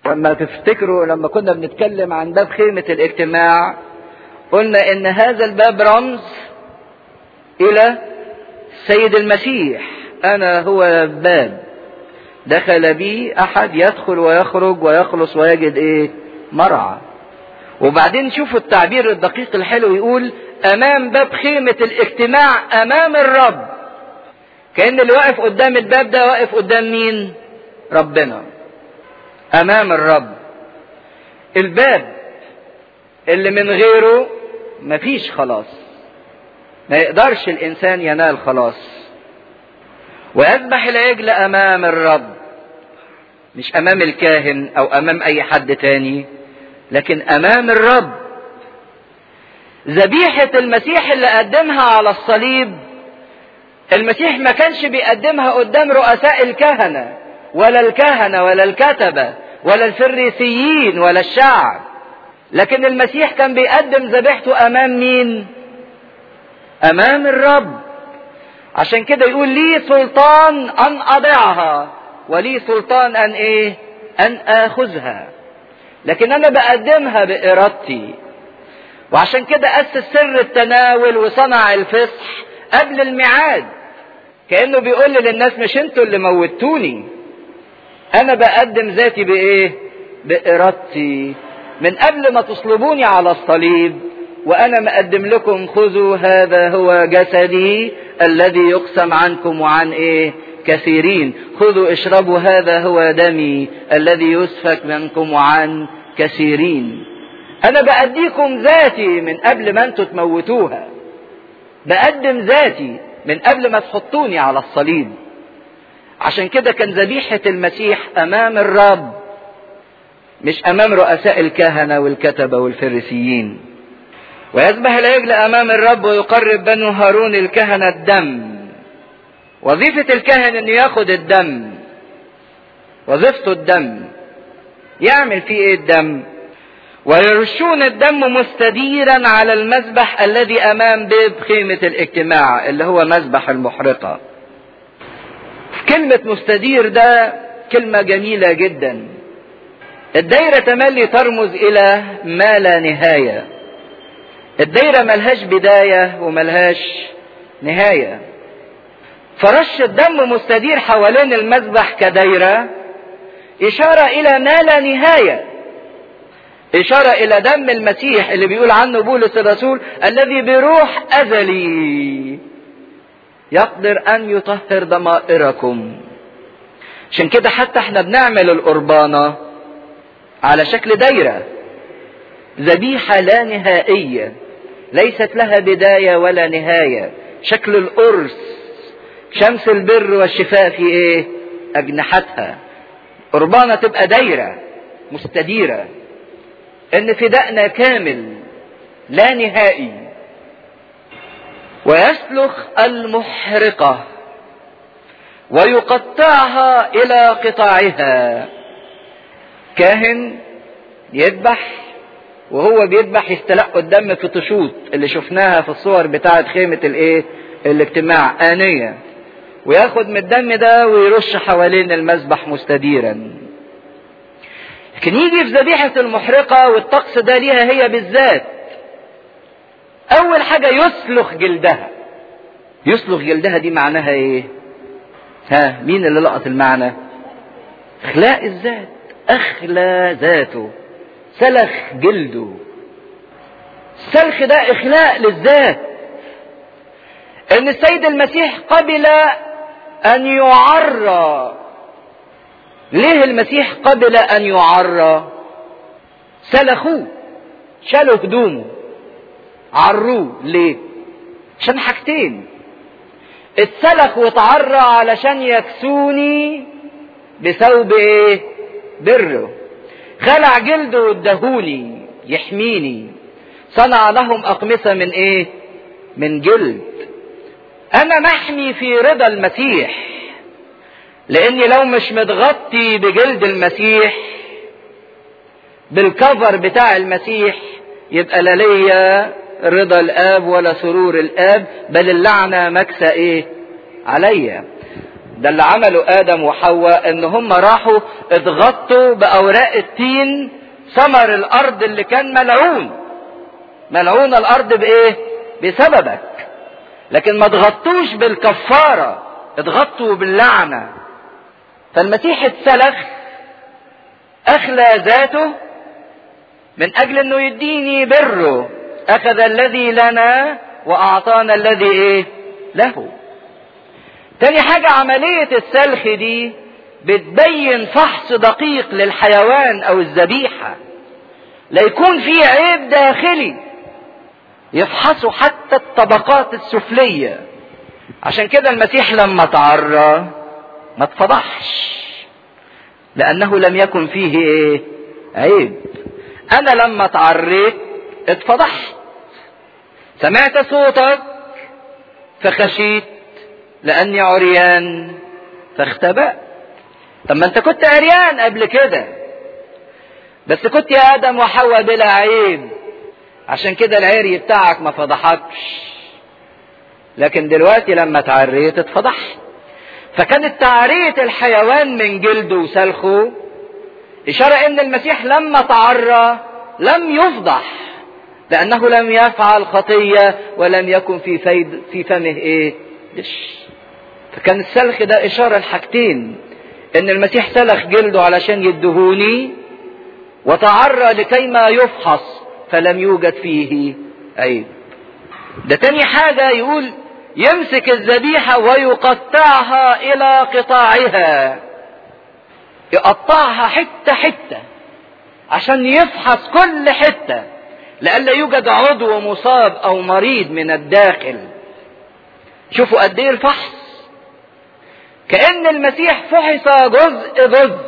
لما تفتكروا لما كنا بنتكلم عن باب خيمة الاجتماع قلنا ان هذا الباب رمز الى السيد المسيح انا هو الباب دخل بي احد يدخل ويخرج ويخلص ويجد ايه مرعى وبعدين شوفوا التعبير الدقيق الحلو يقول امام باب خيمة الاجتماع امام الرب كأن اللي واقف قدام الباب ده واقف قدام مين ربنا امام الرب الباب اللي من غيره مفيش خلاص ما يقدرش الانسان ينال خلاص ويذبح العجل امام الرب مش امام الكاهن او امام اي حد تاني لكن امام الرب ذبيحة المسيح اللي قدمها على الصليب المسيح ما كانش بيقدمها قدام رؤساء الكهنة ولا الكهنة ولا الكتبة ولا الفريسيين ولا الشعب لكن المسيح كان بيقدم ذبيحته امام مين امام الرب عشان كده يقول لي سلطان ان اضعها ولي سلطان ان ايه ان اخذها لكن انا بقدمها بارادتي وعشان كده اسس سر التناول وصنع الفصح قبل الميعاد كانه بيقول للناس مش انتوا اللي موتوني انا بقدم ذاتي بايه بارادتي من قبل ما تصلبوني على الصليب وانا مقدم لكم خذوا هذا هو جسدي الذي يقسم عنكم وعن ايه كثيرين خذوا اشربوا هذا هو دمي الذي يسفك منكم وعن كثيرين انا بأديكم ذاتي من قبل ما انتوا تموتوها بقدم ذاتي من قبل ما تحطوني على الصليب عشان كده كان ذبيحة المسيح امام الرب مش امام رؤساء الكهنة والكتبة والفريسيين ويذبح العجل امام الرب ويقرب بنو هارون الكهنة الدم وظيفة الكاهن انه ياخد الدم وظيفته الدم يعمل فيه ايه الدم ويرشون الدم مستديرا على المذبح الذي امام باب خيمة الاجتماع اللي هو مذبح المحرقة كلمة مستدير ده كلمة جميلة جدا الدايرة تملي ترمز الى ما لا نهاية الدايرة ملهاش بداية وملهاش نهاية فرش الدم مستدير حوالين المذبح كدايرة إشارة إلى ما لا نهاية إشارة إلى دم المسيح اللي بيقول عنه بولس الرسول الذي بروح أزلي يقدر أن يطهر ضمائركم عشان كده حتى احنا بنعمل القربانة على شكل دايرة ذبيحة لا نهائية ليست لها بداية ولا نهاية شكل القرص شمس البر والشفاء في ايه اجنحتها قربانة تبقى دايرة مستديرة ان فدائنا كامل لا نهائي ويسلخ المحرقة ويقطعها الى قطاعها كاهن يذبح وهو بيذبح يستلق الدم في تشوط اللي شفناها في الصور بتاعة خيمة الايه الاجتماع آنية وياخد من الدم ده ويرش حوالين المذبح مستديرا لكن يجي في ذبيحة المحرقة والطقس ده ليها هي بالذات أول حاجة يسلخ جلدها يسلخ جلدها دي معناها إيه؟ ها مين اللي لقط المعنى؟ إخلاء الذات أخلى ذاته سلخ جلده السلخ ده إخلاء للذات ان السيد المسيح قبل ان يعرى ليه المسيح قبل ان يعرى سلخوه شالوا هدومه عروه ليه عشان حاجتين اتسلخ واتعرى علشان يكسوني بثوب ايه بره خلع جلده وادهوني يحميني صنع لهم اقمصه من ايه من جلد انا محمي في رضا المسيح لاني لو مش متغطي بجلد المسيح بالكفر بتاع المسيح يبقى لا ليا رضا الاب ولا سرور الاب بل اللعنه مكسى ايه عليا ده اللي عمله ادم وحواء ان هم راحوا اتغطوا باوراق التين ثمر الارض اللي كان ملعون ملعون الارض بايه بسببك لكن ما تغطوش بالكفاره اتغطوا باللعنه فالمسيح اتسلخ اخلى ذاته من اجل انه يديني بره اخذ الذي لنا واعطانا الذي ايه له تاني حاجة عملية السلخ دي بتبين فحص دقيق للحيوان او الذبيحة لا يكون في عيب داخلي يفحصوا حتى الطبقات السفلية عشان كده المسيح لما تعرى ما اتفضحش لانه لم يكن فيه ايه عيب انا لما اتعريت اتفضحت سمعت صوتك فخشيت لاني عريان فاختبأت طب ما انت كنت عريان قبل كده بس كنت يا ادم وحواء بلا عيب عشان كده العري بتاعك ما فضحكش لكن دلوقتي لما تعريت اتفضحت فكانت تعرية الحيوان من جلده وسلخه إشارة إن المسيح لما تعرى لم يفضح لأنه لم يفعل خطية ولم يكن في فيد في فمه إيه؟ دش. فكان السلخ ده إشارة لحاجتين إن المسيح سلخ جلده علشان يدهوني وتعرى لكي ما يفحص فلم يوجد فيه عيب. ده تاني حاجة يقول يمسك الذبيحة ويقطعها إلى قطاعها يقطعها حتة حتة عشان يفحص كل حتة لئلا يوجد عضو مصاب أو مريض من الداخل شوفوا قد إيه الفحص كأن المسيح فحص جزء جزء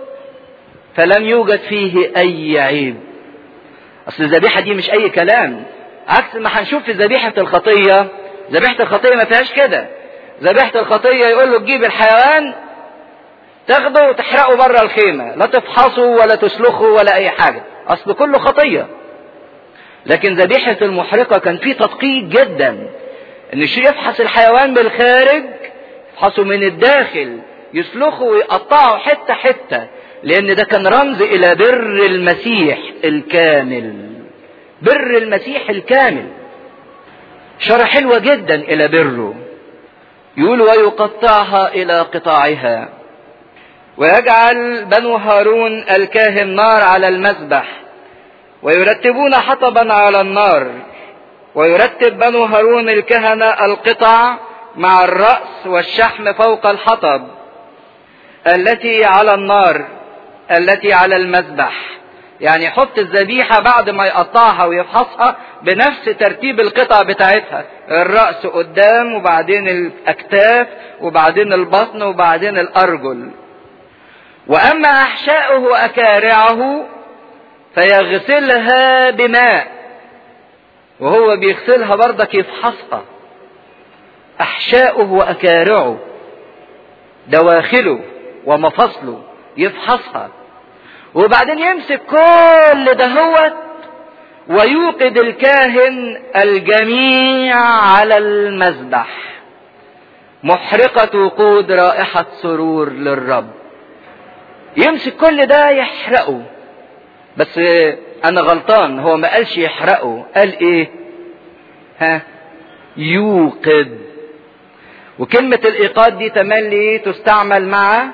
فلم يوجد فيه أي عيب أصل الذبيحة دي مش أي كلام عكس ما هنشوف في ذبيحة الخطية ذبيحة الخطية ما فيهاش كده ذبيحة الخطية يقول له تجيب الحيوان تاخده وتحرقه بره الخيمة لا تفحصه ولا تسلخه ولا أي حاجة أصل كله خطية لكن ذبيحة المحرقة كان فيه تدقيق جدا إن يفحص الحيوان بالخارج يفحصه من الداخل يسلخه ويقطعه حتة حتة لأن ده كان رمز إلى بر المسيح الكامل بر المسيح الكامل إشارة حلوة جدا إلى بره يقول ويقطعها إلى قطاعها ويجعل بنو هارون الكاهن نار على المذبح ويرتبون حطبا على النار ويرتب بنو هارون الكهنة القطع مع الرأس والشحم فوق الحطب التي على النار التي على المذبح يعني يحط الذبيحة بعد ما يقطعها ويفحصها بنفس ترتيب القطع بتاعتها الرأس قدام وبعدين الأكتاف وبعدين البطن وبعدين الأرجل وأما أحشاؤه وأكارعه فيغسلها بماء وهو بيغسلها برضك يفحصها أحشاؤه وأكارعه دواخله ومفاصله يفحصها وبعدين يمسك كل دهوت ويوقد الكاهن الجميع على المذبح محرقة وقود رائحة سرور للرب يمسك كل ده يحرقه بس انا غلطان هو ما قالش يحرقه قال ايه ها يوقد وكلمة الايقاد دي تملي تستعمل مع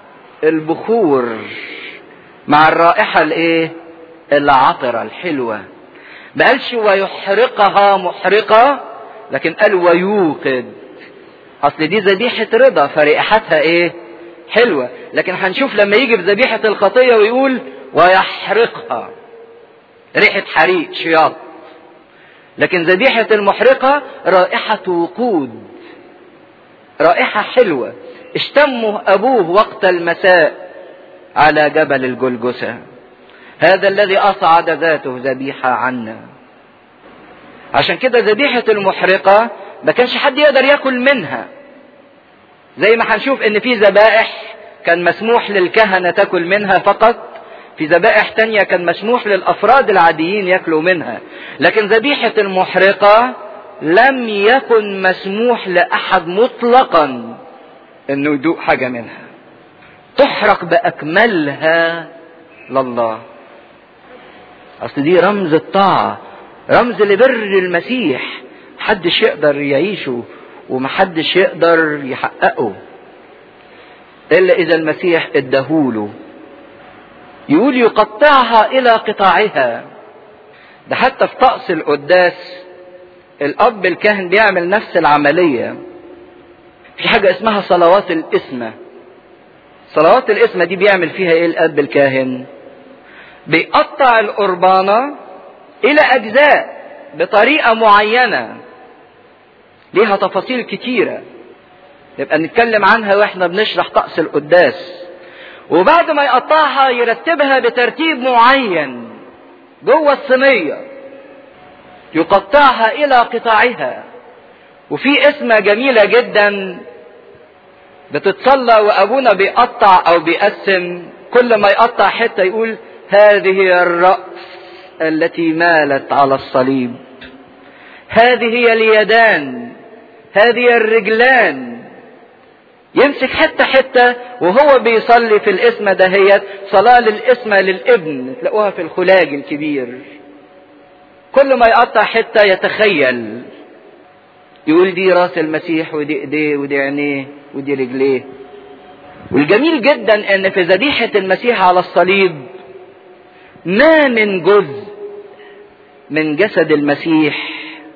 البخور مع الرائحة الايه العطرة الحلوة ما قالش ويحرقها محرقة لكن قال ويوقد اصل دي ذبيحة رضا فرائحتها ايه حلوة لكن هنشوف لما يجي في ذبيحة الخطية ويقول ويحرقها ريحة حريق شياط لكن ذبيحة المحرقة رائحة وقود رائحة حلوة اشتمه أبوه وقت المساء على جبل الجلجسة هذا الذي أصعد ذاته ذبيحة عنا عشان كده ذبيحة المحرقة ما كانش حد يقدر ياكل منها زي ما هنشوف ان في ذبائح كان مسموح للكهنة تاكل منها فقط في ذبائح تانية كان مسموح للأفراد العاديين ياكلوا منها لكن ذبيحة المحرقة لم يكن مسموح لأحد مطلقا انه يدوق حاجة منها تحرق باكملها لله اصل دي رمز الطاعة رمز لبر المسيح محدش يقدر يعيشه ومحدش يقدر يحققه الا اذا المسيح اداهوله يقول يقطعها الى قطاعها ده حتى في طقس القداس الاب الكاهن بيعمل نفس العمليه في حاجه اسمها صلوات الاسمه صلوات الاسمه دي بيعمل فيها ايه الاب الكاهن بيقطع القربانه الى اجزاء بطريقه معينه ليها تفاصيل كتيره نبقى نتكلم عنها واحنا بنشرح طقس القداس وبعد ما يقطعها يرتبها بترتيب معين جوه الصينيه يقطعها الى قطاعها وفي اسمه جميله جدا بتتصلى وابونا بيقطع او بيقسم كل ما يقطع حته يقول هذه هي الراس التي مالت على الصليب هذه هي اليدان هذه الرجلان يمسك حته حته وهو بيصلي في الاسم دهيت صلاه للاسمه للابن تلاقوها في الخلاج الكبير كل ما يقطع حته يتخيل يقول دي راس المسيح ودي ايديه ودي عينيه ودي رجليه والجميل جدا ان في ذبيحه المسيح على الصليب ما من جزء من جسد المسيح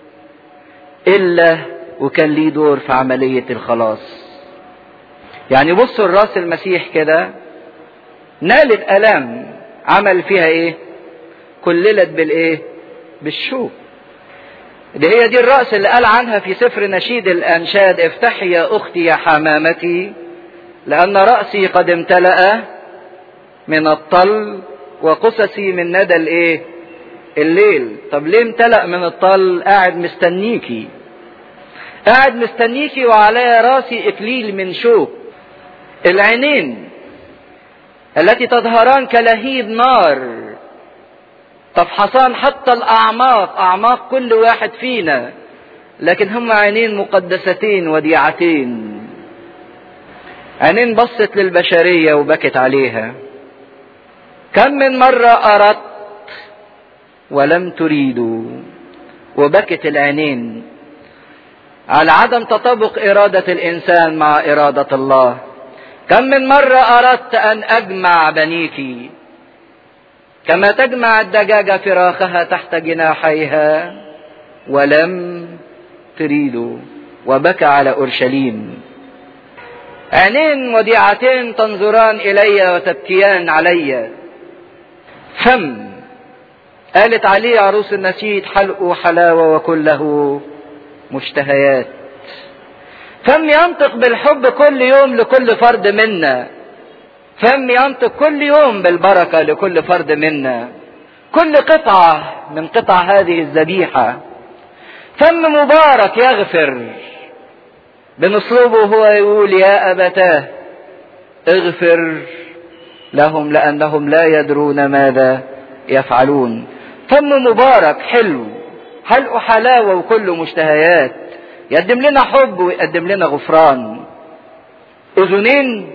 الا وكان ليه دور في عمليه الخلاص يعني بصوا الراس المسيح كده نالت الام عمل فيها ايه كللت بالايه بالشوك دي هي دي الرأس اللي قال عنها في سفر نشيد الأنشاد افتحي يا أختي يا حمامتي لأن رأسي قد امتلأ من الطل وقسسي من ندى الايه الليل طب ليه امتلأ من الطل قاعد مستنيكي قاعد مستنيكي وعلى راسي اكليل من شوك العينين التي تظهران كلهيب نار تفحصان حتى الاعماق اعماق كل واحد فينا لكن هم عينين مقدستين وديعتين عينين بصت للبشريه وبكت عليها كم من مره اردت ولم تريدوا وبكت العينين على عدم تطابق اراده الانسان مع اراده الله كم من مره اردت ان اجمع بنيك كما تجمع الدجاجة فراخها تحت جناحيها ولم تريدوا وبكى على أورشليم عينين وديعتين تنظران إلي وتبكيان علي فم قالت عليه عروس النشيد حلق حلاوة وكله مشتهيات فم ينطق بالحب كل يوم لكل فرد منا فم ينطق كل يوم بالبركة لكل فرد منا كل قطعة من قطع هذه الذبيحة فم مبارك يغفر بنصلبه هو يقول يا أبتاه اغفر لهم لأنهم لا يدرون ماذا يفعلون فم مبارك حلو حلق حلاوة وكل مشتهيات يقدم لنا حب ويقدم لنا غفران أذنين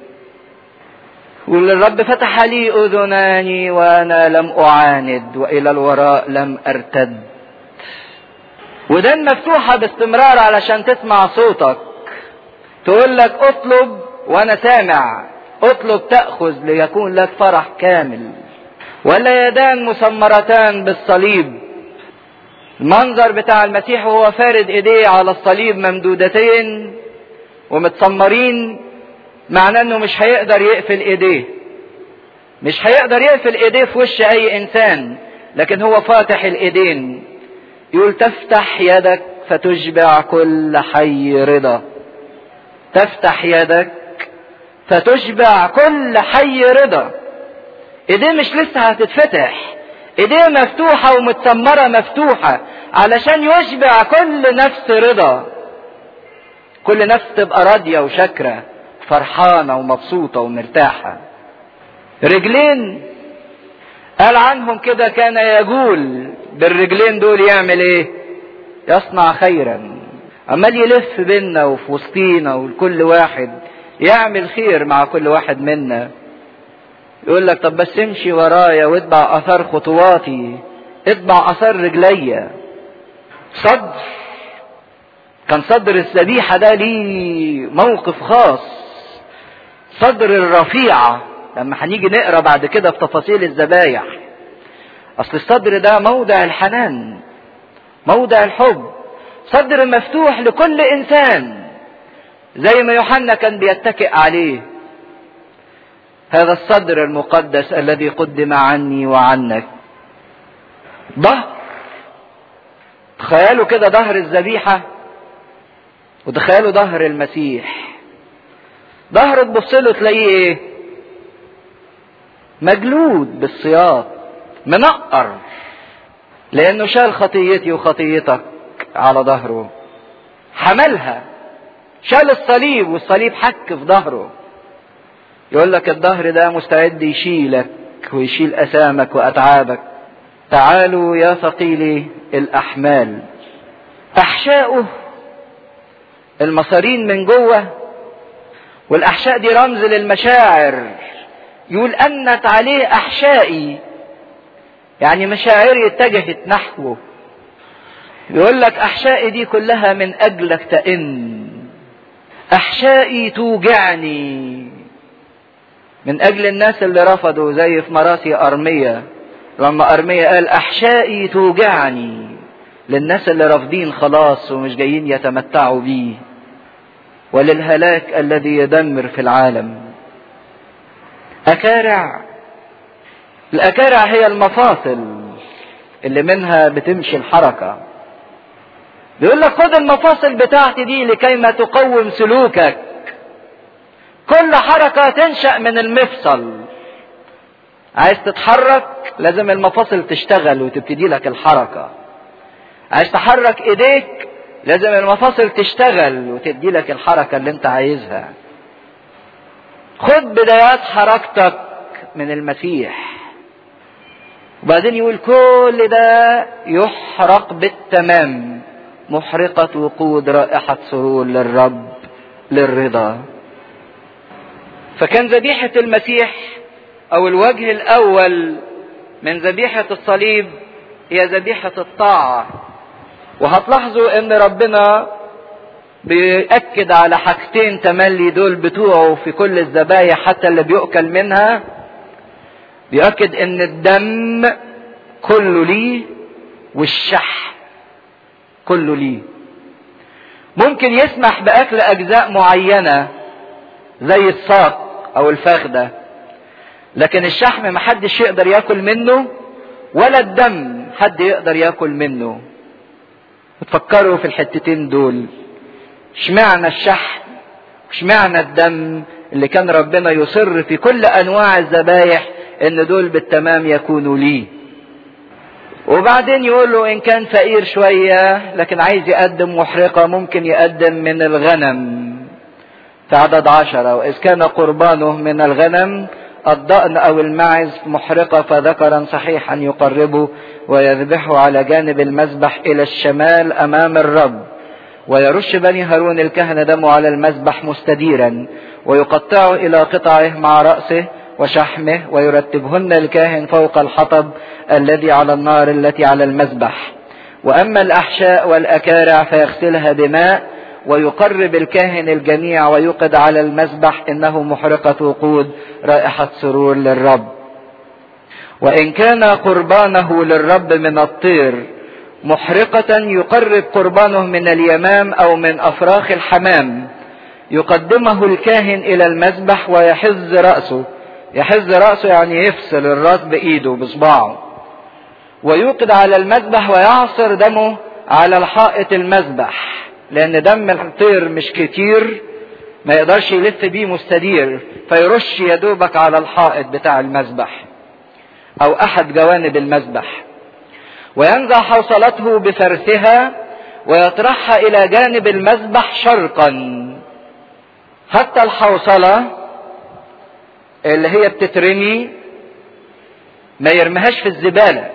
والرب فتح لي اذناني وانا لم اعاند والى الوراء لم ارتد ودان مفتوحه باستمرار علشان تسمع صوتك تقول لك اطلب وانا سامع اطلب تاخذ ليكون لك فرح كامل ولا يدان مسمرتان بالصليب المنظر بتاع المسيح وهو فارد ايديه على الصليب ممدودتين ومتسمرين معناه انه مش هيقدر يقفل ايديه مش هيقدر يقفل ايديه في وش اي انسان لكن هو فاتح الايدين يقول تفتح يدك فتشبع كل حي رضا تفتح يدك فتشبع كل حي رضا ايديه مش لسه هتتفتح ايديه مفتوحة ومتسمرة مفتوحة علشان يشبع كل نفس رضا كل نفس تبقى راضية وشاكرة فرحانة ومبسوطة ومرتاحة رجلين قال عنهم كده كان يقول بالرجلين دول يعمل ايه يصنع خيرا عمال يلف بينا وفي وسطينا ولكل واحد يعمل خير مع كل واحد منا يقول لك طب بس امشي ورايا واتبع اثار خطواتي اتبع اثار رجليا صدر كان صدر الذبيحه ده ليه موقف خاص صدر الرفيعه لما هنيجي نقرا بعد كده في تفاصيل الذبايح اصل الصدر ده موضع الحنان موضع الحب صدر مفتوح لكل انسان زي ما يوحنا كان بيتكئ عليه هذا الصدر المقدس الذي قدم عني وعنك ظهر تخيلوا كده ظهر الذبيحة وتخيلوا ظهر المسيح ظهر تبص له تلاقيه ايه مجلود بالسياط منقر لانه شال خطيتي وخطيتك على ظهره حملها شال الصليب والصليب حك في ظهره يقول لك الظهر ده مستعد يشيلك ويشيل أسامك وأتعابك تعالوا يا ثقيلي الأحمال أحشاؤه المصارين من جوه والأحشاء دي رمز للمشاعر يقول أنت عليه أحشائي يعني مشاعري اتجهت نحوه يقول لك أحشائي دي كلها من أجلك تئن أحشائي توجعني من أجل الناس اللي رفضوا زي في مراسي أرمية لما أرمية قال أحشائي توجعني للناس اللي رافضين خلاص ومش جايين يتمتعوا بيه وللهلاك الذي يدمر في العالم أكارع الأكارع هي المفاصل اللي منها بتمشي الحركة بيقول لك خد المفاصل بتاعتي دي لكي ما تقوم سلوكك كل حركة تنشأ من المفصل عايز تتحرك لازم المفاصل تشتغل وتبتدي لك الحركة عايز تحرك ايديك لازم المفاصل تشتغل وتدي لك الحركة اللي انت عايزها خد بدايات حركتك من المسيح وبعدين يقول كل ده يحرق بالتمام محرقة وقود رائحة سرور للرب للرضا فكان ذبيحة المسيح أو الوجه الأول من ذبيحة الصليب هي ذبيحة الطاعة وهتلاحظوا إن ربنا بيأكد على حاجتين تملي دول بتوعه في كل الذبايح حتى اللي بيؤكل منها بيأكد إن الدم كله ليه والشح كله ليه ممكن يسمح بأكل أجزاء معينة زي الساق او الفخدة لكن الشحم محدش يقدر ياكل منه ولا الدم حد يقدر ياكل منه تفكروا في الحتتين دول اشمعنى الشحم اشمعنى الدم اللي كان ربنا يصر في كل انواع الذبايح ان دول بالتمام يكونوا ليه وبعدين يقول له ان كان فقير شوية لكن عايز يقدم محرقة ممكن يقدم من الغنم في عدد عشرة وإذ كان قربانه من الغنم الضأن أو الماعز محرقة فذكرا صحيحا يقربه ويذبحه على جانب المذبح إلى الشمال أمام الرب ويرش بني هارون الكهنة دمه على المذبح مستديرا ويقطعه إلى قطعه مع رأسه وشحمه ويرتبهن الكاهن فوق الحطب الذي على النار التي على المذبح وأما الأحشاء والأكارع فيغسلها بماء ويقرب الكاهن الجميع ويوقد على المذبح انه محرقة وقود رائحة سرور للرب. وان كان قربانه للرب من الطير محرقة يقرب قربانه من اليمام او من افراخ الحمام يقدمه الكاهن الى المذبح ويحز رأسه يحز رأسه يعني يفصل الراس بايده بصباعه ويوقد على المذبح ويعصر دمه على الحائط المذبح لان دم الطير مش كتير ما يقدرش يلف بيه مستدير فيرش يدوبك على الحائط بتاع المذبح او احد جوانب المذبح وينزع حوصلته بفرثها ويطرحها الى جانب المذبح شرقا حتى الحوصلة اللي هي بتترمي ما يرميهاش في الزبالة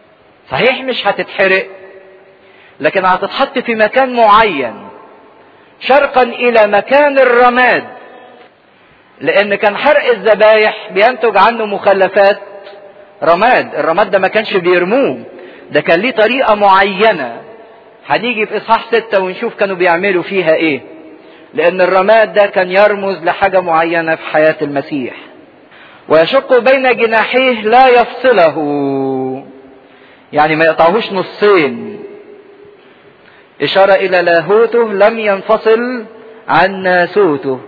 صحيح مش هتتحرق لكن هتتحط في مكان معين شرقا الى مكان الرماد لان كان حرق الذبايح بينتج عنه مخلفات رماد الرماد ده ما كانش بيرموه ده كان ليه طريقة معينة هنيجي في اصحاح ستة ونشوف كانوا بيعملوا فيها ايه لان الرماد ده كان يرمز لحاجة معينة في حياة المسيح ويشق بين جناحيه لا يفصله يعني ما يقطعهوش نصين اشارة الى لاهوته لم ينفصل عن ناسوته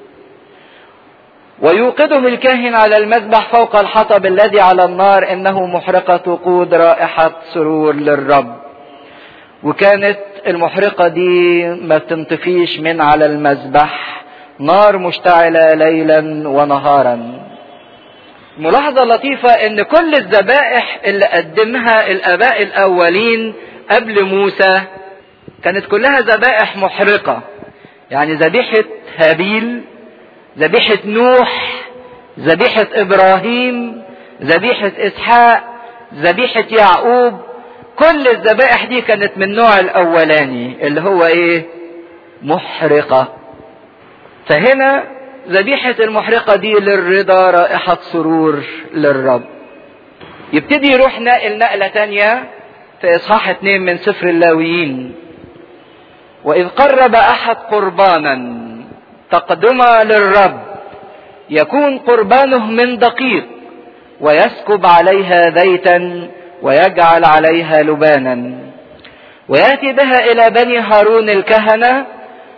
ويوقده الكاهن على المذبح فوق الحطب الذي على النار انه محرقة وقود رائحة سرور للرب وكانت المحرقة دي ما تنطفيش من على المذبح نار مشتعلة ليلا ونهارا ملاحظة لطيفة ان كل الذبائح اللي قدمها الاباء الاولين قبل موسى كانت كلها ذبائح محرقة يعني ذبيحة هابيل ذبيحة نوح ذبيحة ابراهيم ذبيحة اسحاق ذبيحة يعقوب كل الذبائح دي كانت من النوع الاولاني اللي هو ايه محرقة فهنا ذبيحة المحرقة دي للرضا رائحة سرور للرب يبتدي يروح ناقل نقلة تانية في اصحاح اتنين من سفر اللاويين واذ قرب احد قربانا تقدمة للرب يكون قربانه من دقيق ويسكب عليها زيتا ويجعل عليها لبانا وياتي بها الى بني هارون الكهنه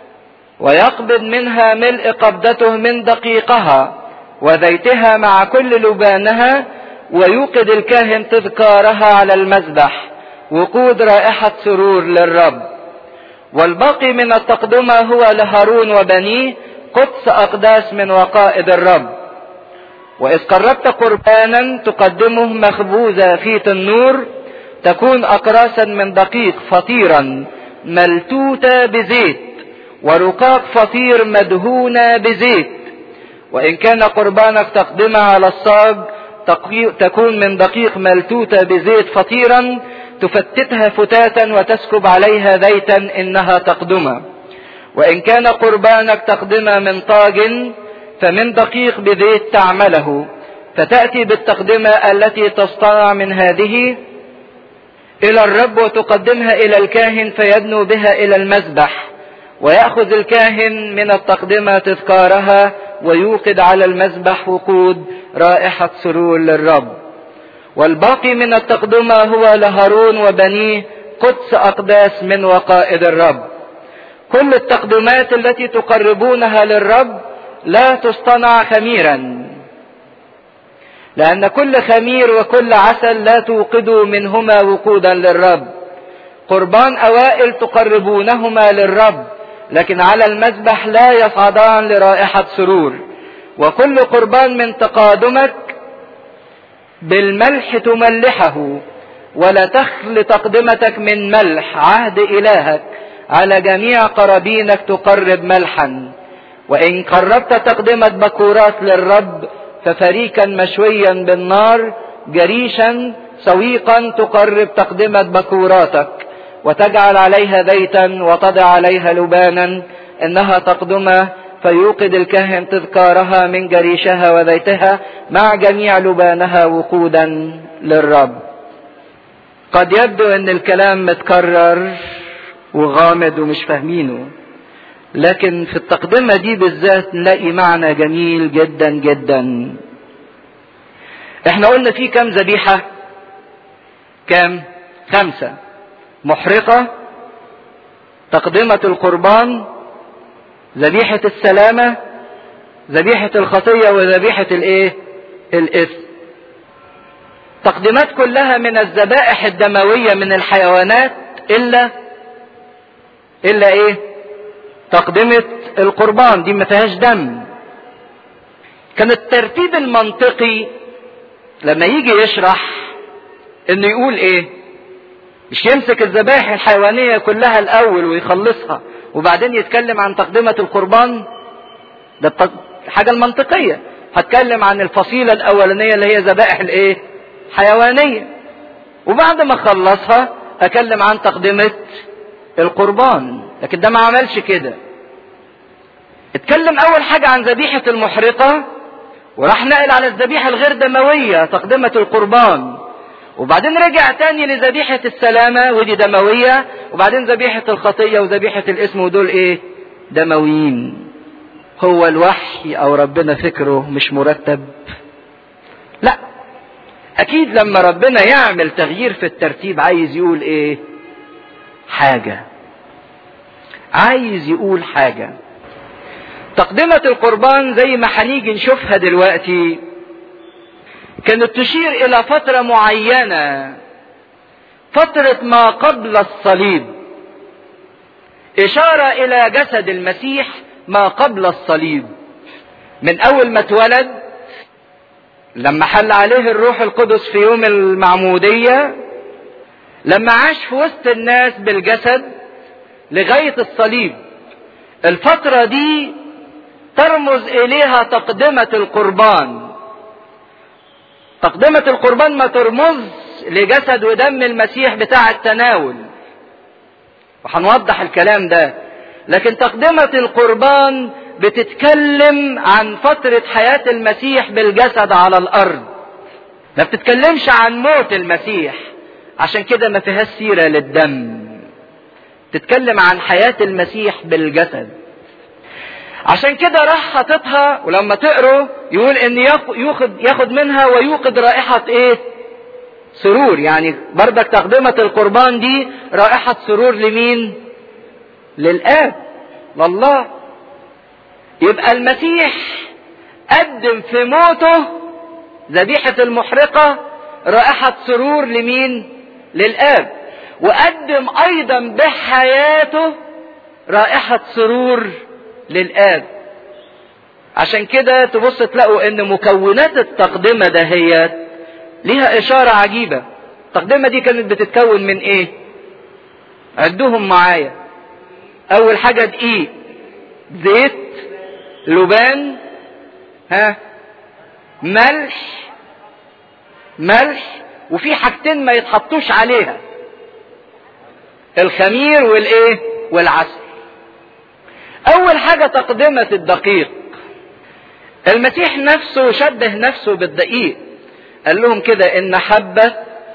ويقبض منها ملء قبضته من دقيقها وزيتها مع كل لبانها ويوقد الكاهن تذكارها على المذبح وقود رائحة سرور للرب والباقي من التقدمة هو لهارون وبنيه قدس أقداس من وقائد الرب وإذ قربت قربانا تقدمه مخبوزة في تنور تكون أقراسا من دقيق فطيرا ملتوتة بزيت ورقاق فطير مدهونة بزيت وإن كان قربانك تقدمها على الصاج تكون من دقيق ملتوتة بزيت فطيرا تفتتها فتاتا وتسكب عليها زيتا إنها تقدمة وإن كان قربانك تقدمة من طاج فمن دقيق بزيت تعمله فتأتي بالتقدمة التي تصطنع من هذه إلى الرب وتقدمها إلى الكاهن فيدنو بها إلى المذبح ويأخذ الكاهن من التقدمة تذكارها ويوقد على المذبح وقود رائحة سرور للرب والباقي من التقدمة هو لهارون وبنيه قدس أقداس من وقائد الرب كل التقدمات التي تقربونها للرب لا تصطنع خميرا لأن كل خمير وكل عسل لا توقدوا منهما وقودا للرب قربان أوائل تقربونهما للرب لكن على المذبح لا يصعدان لرائحة سرور وكل قربان من تقادمك بالملح تملحه ولا تخل تقدمتك من ملح عهد إلهك على جميع قرابينك تقرب ملحا وإن قربت تقدمة بكورات للرب ففريكا مشويا بالنار جريشا سويقا تقرب تقدمة بكوراتك وتجعل عليها زيتا وتضع عليها لبانا انها تقدمه فيوقد الكاهن تذكارها من جريشها وزيتها مع جميع لبانها وقودا للرب قد يبدو ان الكلام متكرر وغامض ومش فاهمينه لكن في التقدمة دي بالذات نلاقي معنى جميل جدا جدا احنا قلنا في كم ذبيحة كام خمسة محرقة تقدمة القربان ذبيحة السلامة ذبيحة الخطية وذبيحة الايه الاثم تقديمات كلها من الذبائح الدموية من الحيوانات الا الا ايه تقدمة القربان دي ما فيهاش دم كان الترتيب المنطقي لما يجي يشرح انه يقول ايه مش يمسك الذبائح الحيوانية كلها الاول ويخلصها وبعدين يتكلم عن تقدمة القربان ده الحاجة المنطقية هتكلم عن الفصيلة الاولانية اللي هي ذبائح الايه حيوانية وبعد ما اخلصها اكلم عن تقدمة القربان لكن ده ما عملش كده اتكلم اول حاجة عن ذبيحة المحرقة وراح نقل على الذبيحة الغير دموية تقدمة القربان وبعدين رجع تاني لذبيحة السلامة ودي دموية وبعدين ذبيحة الخطية وذبيحة الاسم ودول ايه دمويين هو الوحي او ربنا فكره مش مرتب لا اكيد لما ربنا يعمل تغيير في الترتيب عايز يقول ايه حاجة عايز يقول حاجة تقدمة القربان زي ما هنيجي نشوفها دلوقتي كانت تشير الى فترة معينة فترة ما قبل الصليب اشارة الى جسد المسيح ما قبل الصليب من اول ما اتولد لما حل عليه الروح القدس في يوم المعمودية لما عاش في وسط الناس بالجسد لغاية الصليب الفترة دي ترمز اليها تقدمة القربان تقدمة القربان ما ترمز لجسد ودم المسيح بتاع التناول وهنوضح الكلام ده لكن تقدمة القربان بتتكلم عن فترة حياة المسيح بالجسد على الأرض ما بتتكلمش عن موت المسيح عشان كده ما فيهاش سيرة للدم تتكلم عن حياة المسيح بالجسد عشان كده راح حاططها ولما تقروا يقول ان ياخد ياخد منها ويوقد رائحة ايه سرور يعني بردك تقدمة القربان دي رائحة سرور لمين للآب لله يبقى المسيح قدم في موته ذبيحة المحرقة رائحة سرور لمين للآب وقدم أيضا بحياته رائحة سرور للآب عشان كده تبص تلاقوا ان مكونات التقدمة دهيت ليها اشارة عجيبة التقدمة دي كانت بتتكون من ايه عدوهم معايا اول حاجة دقيق زيت لبان ها ملح ملح وفي حاجتين ما يتحطوش عليها الخمير والايه والعسل اول حاجة تقدمة الدقيق المسيح نفسه شبه نفسه بالدقيق قال لهم كده ان حبة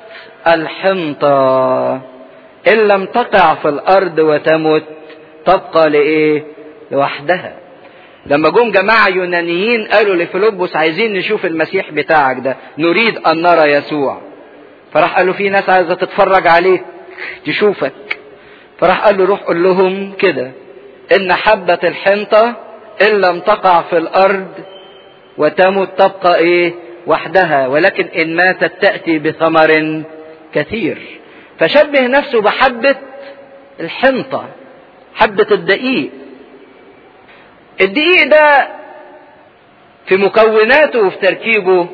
الحنطة ان لم تقع في الارض وتمت تبقى لايه لوحدها لما جم جماعة يونانيين قالوا لفيلبس عايزين نشوف المسيح بتاعك ده نريد ان نرى يسوع فراح قالوا في ناس عايزة تتفرج عليك تشوفك فراح قال له روح قول لهم كده ان حبة الحنطة ان لم تقع في الارض وتمت تبقى ايه وحدها ولكن ان ماتت تأتي بثمر كثير فشبه نفسه بحبة الحنطة حبة الدقيق الدقيق ده في مكوناته وفي تركيبه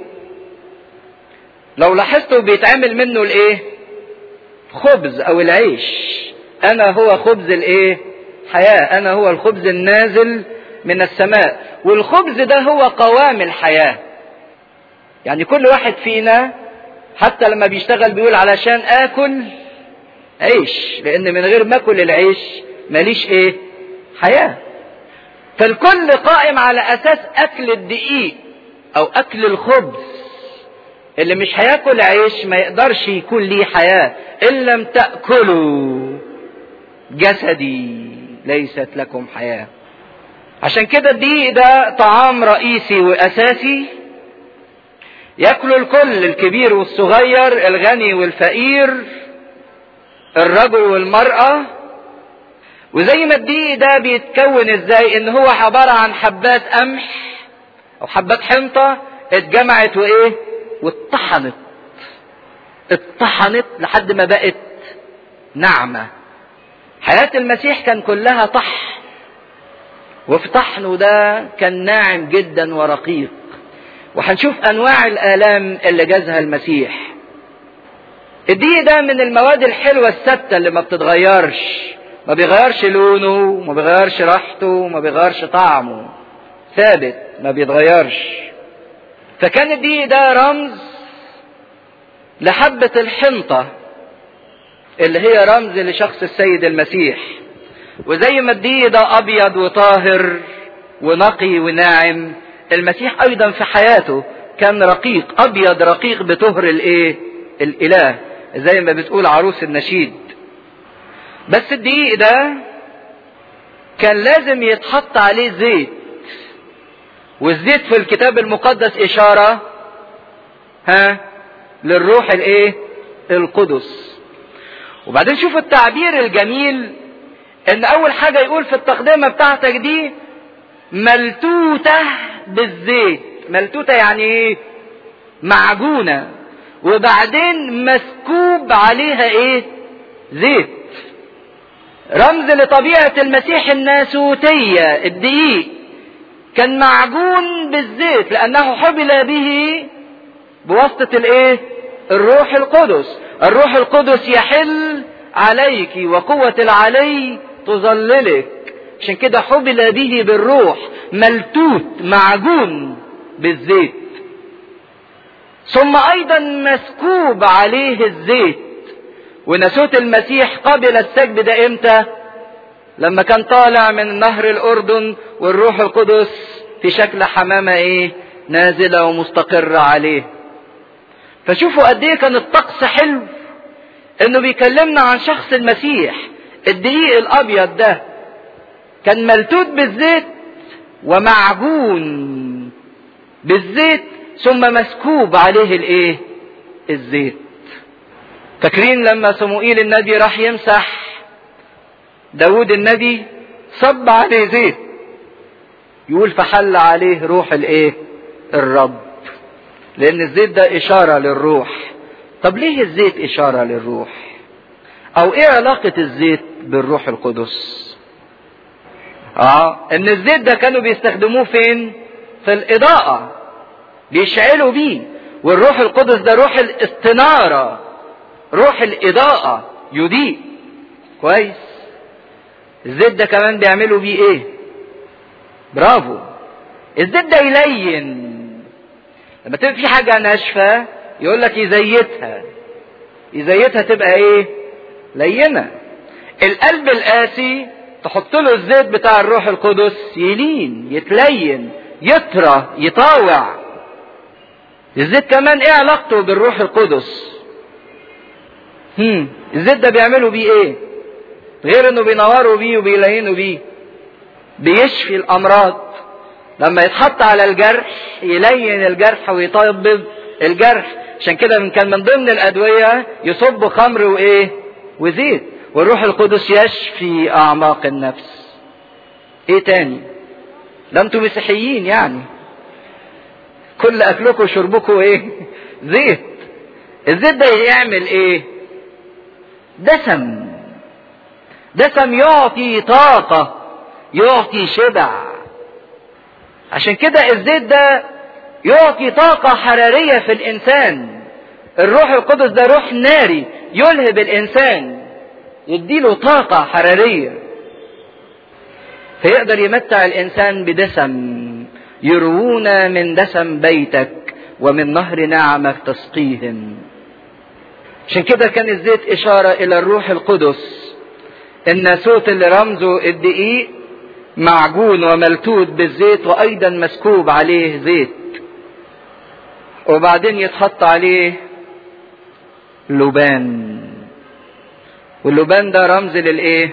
لو لاحظتوا بيتعمل منه الايه خبز او العيش انا هو خبز الايه حياة انا هو الخبز النازل من السماء والخبز ده هو قوام الحياة يعني كل واحد فينا حتى لما بيشتغل بيقول علشان اكل عيش لان من غير ما اكل العيش ماليش ايه حياة فالكل قائم على اساس اكل الدقيق او اكل الخبز اللي مش هياكل عيش ما يقدرش يكون ليه حياة ان لم تأكلوا جسدي ليست لكم حياة عشان كده الدقيق ده طعام رئيسي واساسي ياكله الكل الكبير والصغير الغني والفقير الرجل والمرأة وزي ما الدقيق ده بيتكون ازاي ان هو عبارة عن حبات قمح او حبات حنطة اتجمعت وايه واتطحنت اتطحنت لحد ما بقت ناعمة حياة المسيح كان كلها طحن وفي طحنه ده كان ناعم جدا ورقيق وهنشوف انواع الالام اللي جازها المسيح الدقيق ده من المواد الحلوة الثابتة اللي ما بتتغيرش ما بيغيرش لونه ما بيغيرش ريحته ما بيغيرش طعمه ثابت ما بيتغيرش فكان الدقيق ده رمز لحبة الحنطة اللي هي رمز لشخص السيد المسيح وزي ما الدقيق ده ابيض وطاهر ونقي وناعم المسيح ايضا في حياته كان رقيق ابيض رقيق بطهر الايه الاله زي ما بتقول عروس النشيد بس الدقيق ده كان لازم يتحط عليه زيت والزيت في الكتاب المقدس اشاره ها للروح الايه القدس وبعدين شوف التعبير الجميل ان اول حاجة يقول في التقدمة بتاعتك دي ملتوتة بالزيت ملتوتة يعني ايه معجونة وبعدين مسكوب عليها ايه زيت رمز لطبيعة المسيح الناسوتية الدقيق كان معجون بالزيت لانه حبل به بواسطة الايه الروح القدس الروح القدس يحل عليك وقوة العلي تظللك عشان كده حبل به بالروح ملتوت معجون بالزيت ثم ايضا مسكوب عليه الزيت ونسوت المسيح قبل السجد ده امتى لما كان طالع من نهر الاردن والروح القدس في شكل حمامة ايه نازلة ومستقرة عليه فشوفوا قد ايه كان الطقس حلو انه بيكلمنا عن شخص المسيح الدقيق الابيض ده كان ملتوت بالزيت ومعجون بالزيت ثم مسكوب عليه الايه الزيت فاكرين لما صموئيل النبي راح يمسح داود النبي صب عليه زيت يقول فحل عليه روح الايه الرب لان الزيت ده اشاره للروح طب ليه الزيت اشاره للروح او ايه علاقه الزيت بالروح القدس اه ان الزيت ده كانوا بيستخدموه فين في الاضاءه بيشعلوا بيه والروح القدس ده روح الاستناره روح الاضاءه يضيء كويس الزيت ده كمان بيعملوا بيه ايه برافو الزيت ده يلين لما تبقى في حاجة ناشفة يقول لك يزيتها يزيتها تبقى ايه لينة القلب القاسي تحط له الزيت بتاع الروح القدس يلين يتلين يطرى يطاوع الزيت كمان ايه علاقته بالروح القدس هم. الزيت ده بيعملوا بيه ايه غير انه بينوروا بيه وبيلينوا بيه بيشفي الامراض لما يتحط على الجرح يلين الجرح ويطبب الجرح عشان كده كان من ضمن الادويه يصب خمر وايه وزيت والروح القدس يشفي اعماق النفس ايه تاني ده انتوا مسيحيين يعني كل اكلكم وشربكم ايه زيت الزيت ده يعمل ايه دسم دسم يعطي طاقه يعطي شبع عشان كده الزيت ده يعطي طاقة حرارية في الإنسان الروح القدس ده روح ناري يلهب الإنسان يديله طاقة حرارية فيقدر يمتع الإنسان بدسم يروون من دسم بيتك ومن نهر نعمك تسقيهم عشان كده كان الزيت إشارة إلى الروح القدس الناسوت اللي رمزه الدقيق معجون وملتوت بالزيت وايضا مسكوب عليه زيت وبعدين يتحط عليه لبان واللبان ده رمز للايه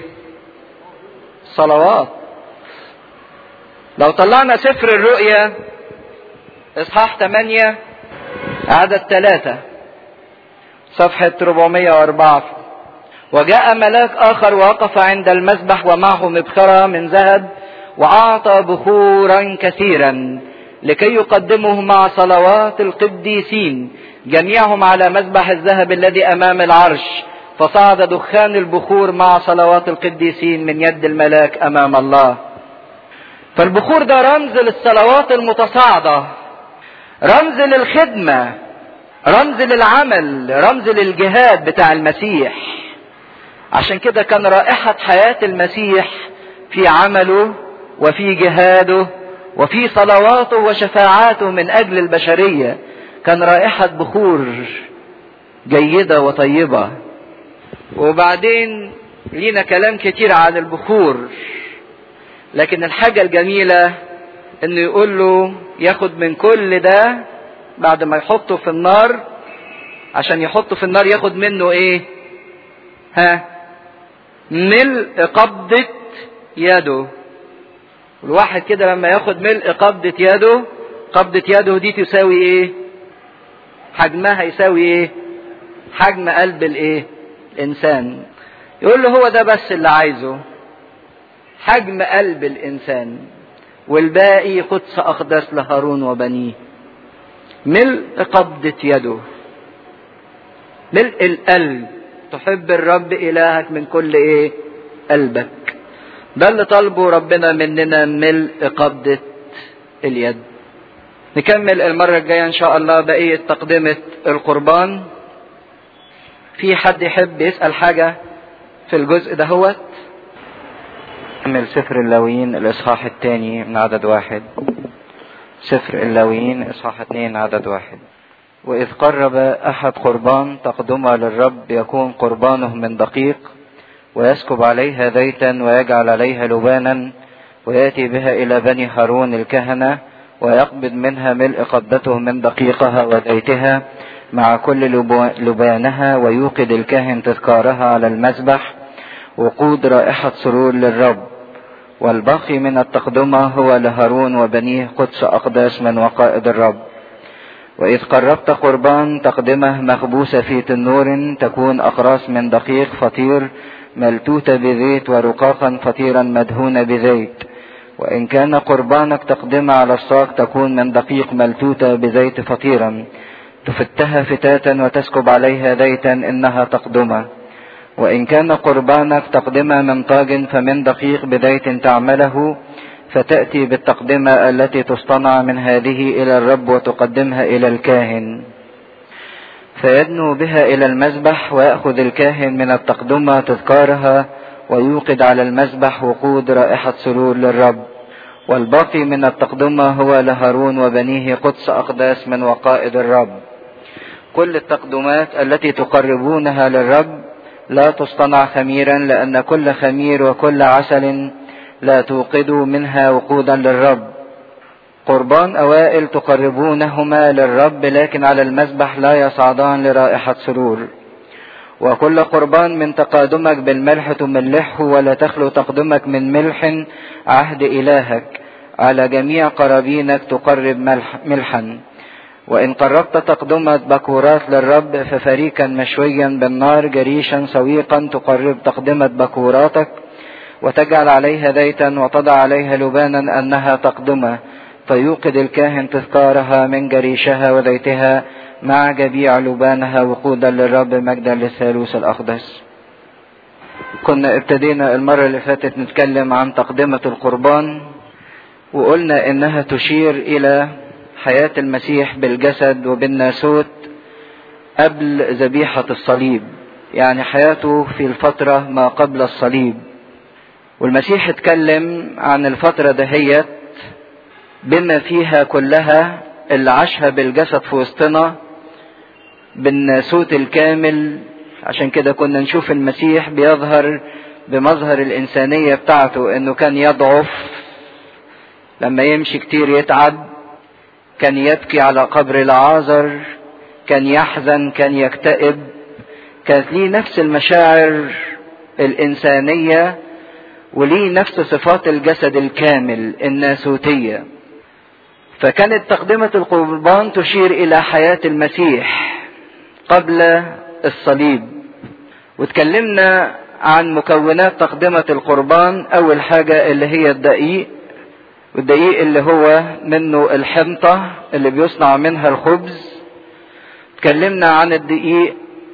صلوات لو طلعنا سفر الرؤيا اصحاح 8 عدد ثلاثة صفحة 404 وجاء ملاك آخر ووقف عند المذبح ومعه مبخرة من ذهب وأعطى بخورا كثيرا لكي يقدمه مع صلوات القديسين جميعهم على مذبح الذهب الذي أمام العرش فصعد دخان البخور مع صلوات القديسين من يد الملاك أمام الله فالبخور ده رمز للصلوات المتصاعدة رمز للخدمة رمز للعمل رمز للجهاد بتاع المسيح عشان كده كان رائحة حياة المسيح في عمله وفي جهاده وفي صلواته وشفاعاته من أجل البشرية كان رائحة بخور جيدة وطيبة وبعدين لينا كلام كتير عن البخور لكن الحاجة الجميلة انه يقول له ياخد من كل ده بعد ما يحطه في النار عشان يحطه في النار ياخد منه ايه ها ملء قبضة يده الواحد كده لما ياخد ملء قبضة يده قبضة يده دي تساوي ايه حجمها يساوي ايه حجم قلب الايه الانسان يقول له هو ده بس اللي عايزه حجم قلب الانسان والباقي قدس اقدس لهارون وبنيه ملء قبضة يده ملء القلب تحب الرب الهك من كل ايه قلبك ده اللي طالبه ربنا مننا ملء قبضة اليد نكمل المرة الجاية ان شاء الله بقية تقدمة القربان في حد يحب يسأل حاجة في الجزء ده هوت نكمل سفر اللاويين الاصحاح الثاني من عدد واحد سفر اللاويين اصحاح اثنين عدد واحد وإذ قرب أحد قربان تقدمه للرب يكون قربانه من دقيق ويسكب عليها زيتا ويجعل عليها لبانا ويأتي بها إلى بني هارون الكهنة ويقبض منها ملء قبضته من دقيقها وزيتها مع كل لبانها ويوقد الكاهن تذكارها على المذبح وقود رائحة سرور للرب والباقي من التقدمة هو لهارون وبنيه قدس أقداس من وقائد الرب وإذ قربت قربان تقدمه مخبوسة في تنور تكون أقراص من دقيق فطير ملتوتة بزيت ورقاقا فطيرا مدهونة بزيت وإن كان قربانك تقدمه على الصاج تكون من دقيق ملتوتة بزيت فطيرا تفتها فتاتا وتسكب عليها زيتا إنها تقدمه وإن كان قربانك تقدمه من طاج فمن دقيق بزيت تعمله فتأتي بالتقدمة التي تصطنع من هذه إلى الرب وتقدمها إلى الكاهن فيدنو بها إلى المذبح ويأخذ الكاهن من التقدمة تذكارها ويوقد على المذبح وقود رائحة سرور للرب والباقي من التقدمة هو لهارون وبنيه قدس أقداس من وقائد الرب كل التقدمات التي تقربونها للرب لا تصطنع خميرا لأن كل خمير وكل عسل لا توقدوا منها وقودا للرب قربان أوائل تقربونهما للرب لكن على المذبح لا يصعدان لرائحة سرور وكل قربان من تقادمك بالملح تملحه ولا تخلو تقدمك من ملح عهد إلهك على جميع قرابينك تقرب ملح ملحا وإن قربت تقدمة بكورات للرب ففريكا مشويا بالنار جريشا سويقا تقرب تقدمة بكوراتك وتجعل عليها زيتا وتضع عليها لبانا أنها تقدمة فيوقد الكاهن تذكارها من جريشها وزيتها مع جبيع لبانها وقودا للرب مجدا للثالوث الأقدس كنا ابتدينا المرة اللي فاتت نتكلم عن تقدمة القربان وقلنا انها تشير الى حياة المسيح بالجسد وبالناسوت قبل ذبيحة الصليب يعني حياته في الفترة ما قبل الصليب والمسيح اتكلم عن الفترة دهيت بما فيها كلها اللي عاشها بالجسد في وسطنا بالناسوت الكامل عشان كده كنا نشوف المسيح بيظهر بمظهر الإنسانية بتاعته إنه كان يضعف لما يمشي كتير يتعب كان يبكي على قبر العازر كان يحزن كان يكتئب كانت ليه نفس المشاعر الإنسانية وليه نفس صفات الجسد الكامل الناسوتية فكانت تقدمة القربان تشير إلى حياة المسيح قبل الصليب وتكلمنا عن مكونات تقدمة القربان أول حاجة اللي هي الدقيق والدقيق اللي هو منه الحنطة اللي بيصنع منها الخبز تكلمنا عن الدقيق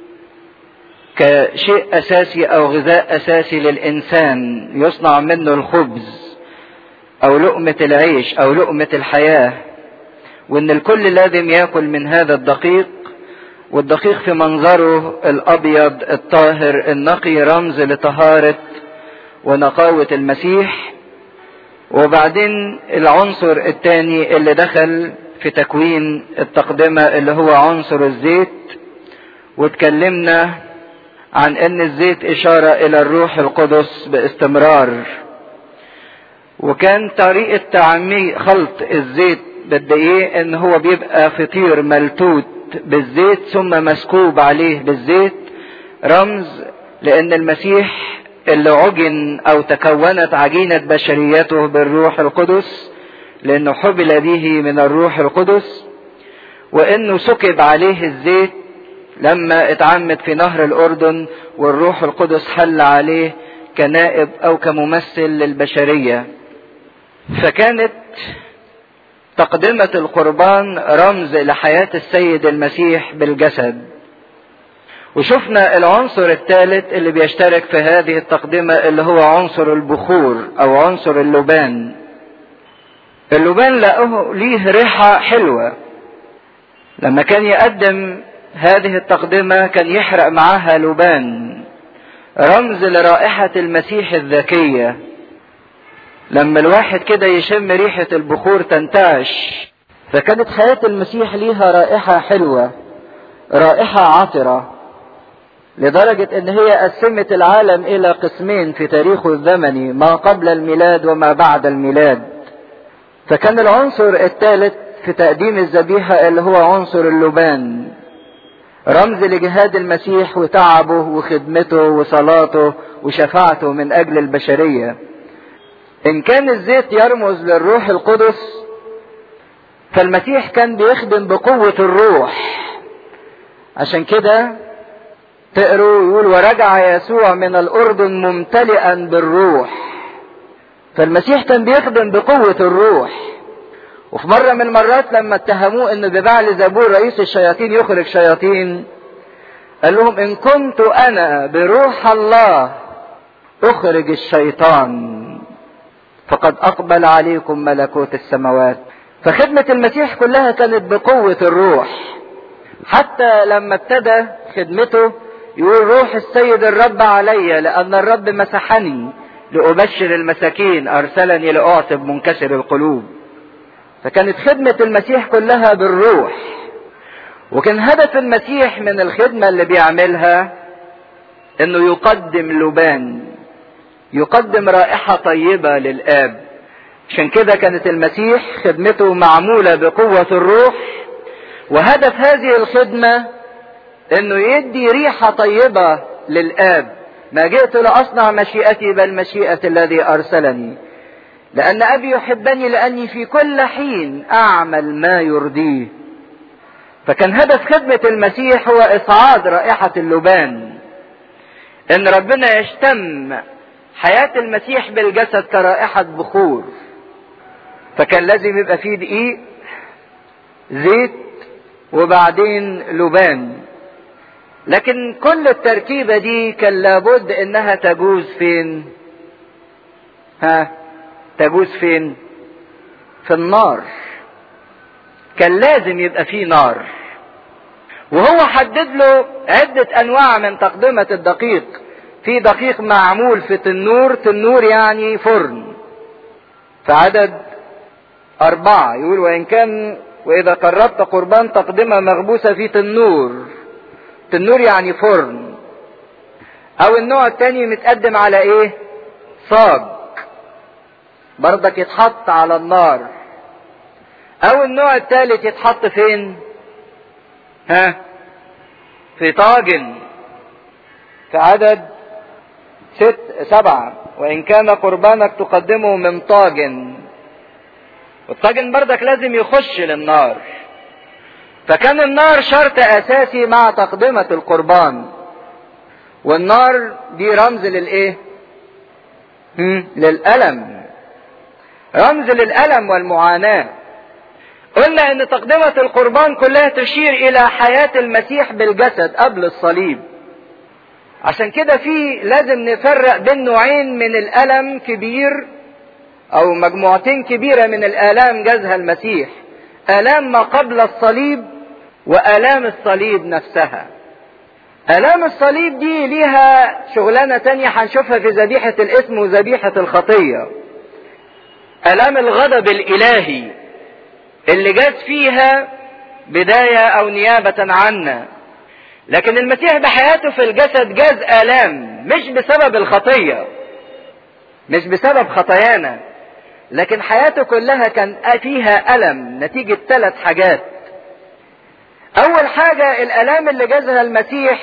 كشيء أساسي أو غذاء أساسي للإنسان يصنع منه الخبز أو لقمة العيش أو لقمة الحياة وإن الكل لازم يأكل من هذا الدقيق والدقيق في منظره الأبيض الطاهر النقي رمز لطهارة ونقاوة المسيح وبعدين العنصر الثاني اللي دخل في تكوين التقدمة اللي هو عنصر الزيت واتكلمنا عن ان الزيت اشارة الى الروح القدس باستمرار وكان طريقة تعمي خلط الزيت بالدقيق ان هو بيبقى فطير ملتوت بالزيت ثم مسكوب عليه بالزيت رمز لان المسيح اللي عجن او تكونت عجينة بشريته بالروح القدس لانه حبل به من الروح القدس وانه سكب عليه الزيت لما اتعمد في نهر الاردن والروح القدس حل عليه كنائب او كممثل للبشريه فكانت تقدمه القربان رمز لحياه السيد المسيح بالجسد وشفنا العنصر الثالث اللي بيشترك في هذه التقدمه اللي هو عنصر البخور او عنصر اللبان اللبان لقوه ليه ريحه حلوه لما كان يقدم هذه التقدمة كان يحرق معاها لبان رمز لرائحة المسيح الذكية لما الواحد كده يشم ريحة البخور تنتعش فكانت حياة المسيح ليها رائحة حلوة رائحة عطرة لدرجة ان هي قسمت العالم الى قسمين في تاريخه الزمني ما قبل الميلاد وما بعد الميلاد فكان العنصر الثالث في تقديم الذبيحة اللي هو عنصر اللبان رمز لجهاد المسيح وتعبه وخدمته وصلاته وشفاعته من اجل البشريه ان كان الزيت يرمز للروح القدس فالمسيح كان بيخدم بقوه الروح عشان كده تقروا يقول ورجع يسوع من الاردن ممتلئا بالروح فالمسيح كان بيخدم بقوه الروح وفي مرة من المرات لما اتهموه انه ببعل زبور رئيس الشياطين يخرج شياطين قال لهم ان كنت انا بروح الله اخرج الشيطان فقد اقبل عليكم ملكوت السماوات فخدمة المسيح كلها كانت بقوة الروح حتى لما ابتدى خدمته يقول روح السيد الرب علي لان الرب مسحني لابشر المساكين ارسلني لاعتب منكسر القلوب فكانت خدمة المسيح كلها بالروح وكان هدف المسيح من الخدمة اللي بيعملها انه يقدم لبان يقدم رائحة طيبة للآب عشان كده كانت المسيح خدمته معمولة بقوة الروح وهدف هذه الخدمة انه يدي ريحة طيبة للآب ما جئت لأصنع مشيئتي بل مشيئة الذي أرسلني لأن أبي يحبني لأني في كل حين أعمل ما يرضيه فكان هدف خدمة المسيح هو إصعاد رائحة اللبان إن ربنا يشتم حياة المسيح بالجسد كرائحة بخور فكان لازم يبقى فيه دقيق زيت وبعدين لبان لكن كل التركيبة دي كان لابد انها تجوز فين ها تجوز فين في النار كان لازم يبقى فيه نار وهو حدد له عدة انواع من تقدمة الدقيق في دقيق معمول في تنور تنور يعني فرن في عدد أربعة يقول وإن كان وإذا قربت قربان تقدمة مغبوسة في تنور تنور يعني فرن أو النوع التاني متقدم على إيه؟ صاج برضك يتحط على النار أو النوع الثالث يتحط فين؟ ها؟ في طاجن في عدد ست سبعة وإن كان قربانك تقدمه من طاجن والطاجن بردك لازم يخش للنار فكان النار شرط أساسي مع تقدمة القربان والنار دي رمز للإيه؟ للألم رمز للألم والمعاناة قلنا ان تقدمة القربان كلها تشير الى حياة المسيح بالجسد قبل الصليب عشان كده في لازم نفرق بين نوعين من الألم كبير أو مجموعتين كبيرة من الآلام جازها المسيح آلام ما قبل الصليب وآلام الصليب نفسها آلام الصليب دي ليها شغلانة تانية هنشوفها في ذبيحة الاسم وذبيحة الخطية آلام الغضب الإلهي اللي جاز فيها بداية أو نيابة عنا لكن المسيح بحياته في الجسد جاز آلام مش بسبب الخطية مش بسبب خطايانا لكن حياته كلها كان فيها ألم نتيجة ثلاث حاجات أول حاجة الآلام اللي جازها المسيح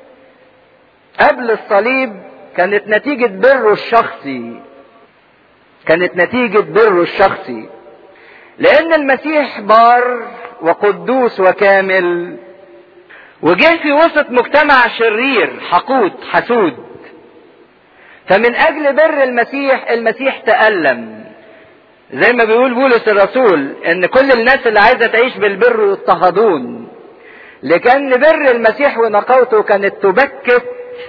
قبل الصليب كانت نتيجة بره الشخصي كانت نتيجة بره الشخصي لأن المسيح بار وقدوس وكامل وجه في وسط مجتمع شرير حقود حسود فمن أجل بر المسيح المسيح تألم زي ما بيقول بولس الرسول ان كل الناس اللي عايزه تعيش بالبر يضطهدون لكن بر المسيح ونقاوته كانت تبكت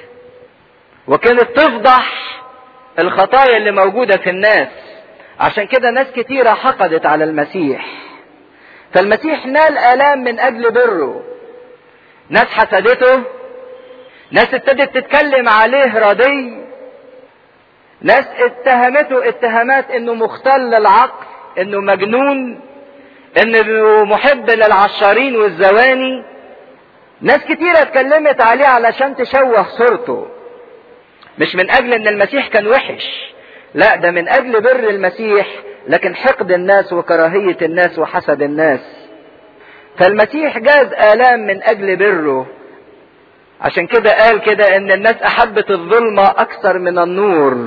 وكانت تفضح الخطايا اللي موجوده في الناس عشان كده ناس كتيره حقدت على المسيح فالمسيح نال الام من اجل بره ناس حسدته ناس ابتدت تتكلم عليه ردي ناس اتهمته اتهامات انه مختل العقل انه مجنون انه محب للعشارين والزواني ناس كتيرة اتكلمت عليه علشان تشوه صورته مش من اجل ان المسيح كان وحش لا ده من اجل بر المسيح لكن حقد الناس وكراهية الناس وحسد الناس فالمسيح جاز آلام من اجل بره عشان كده قال كده ان الناس احبت الظلمة اكثر من النور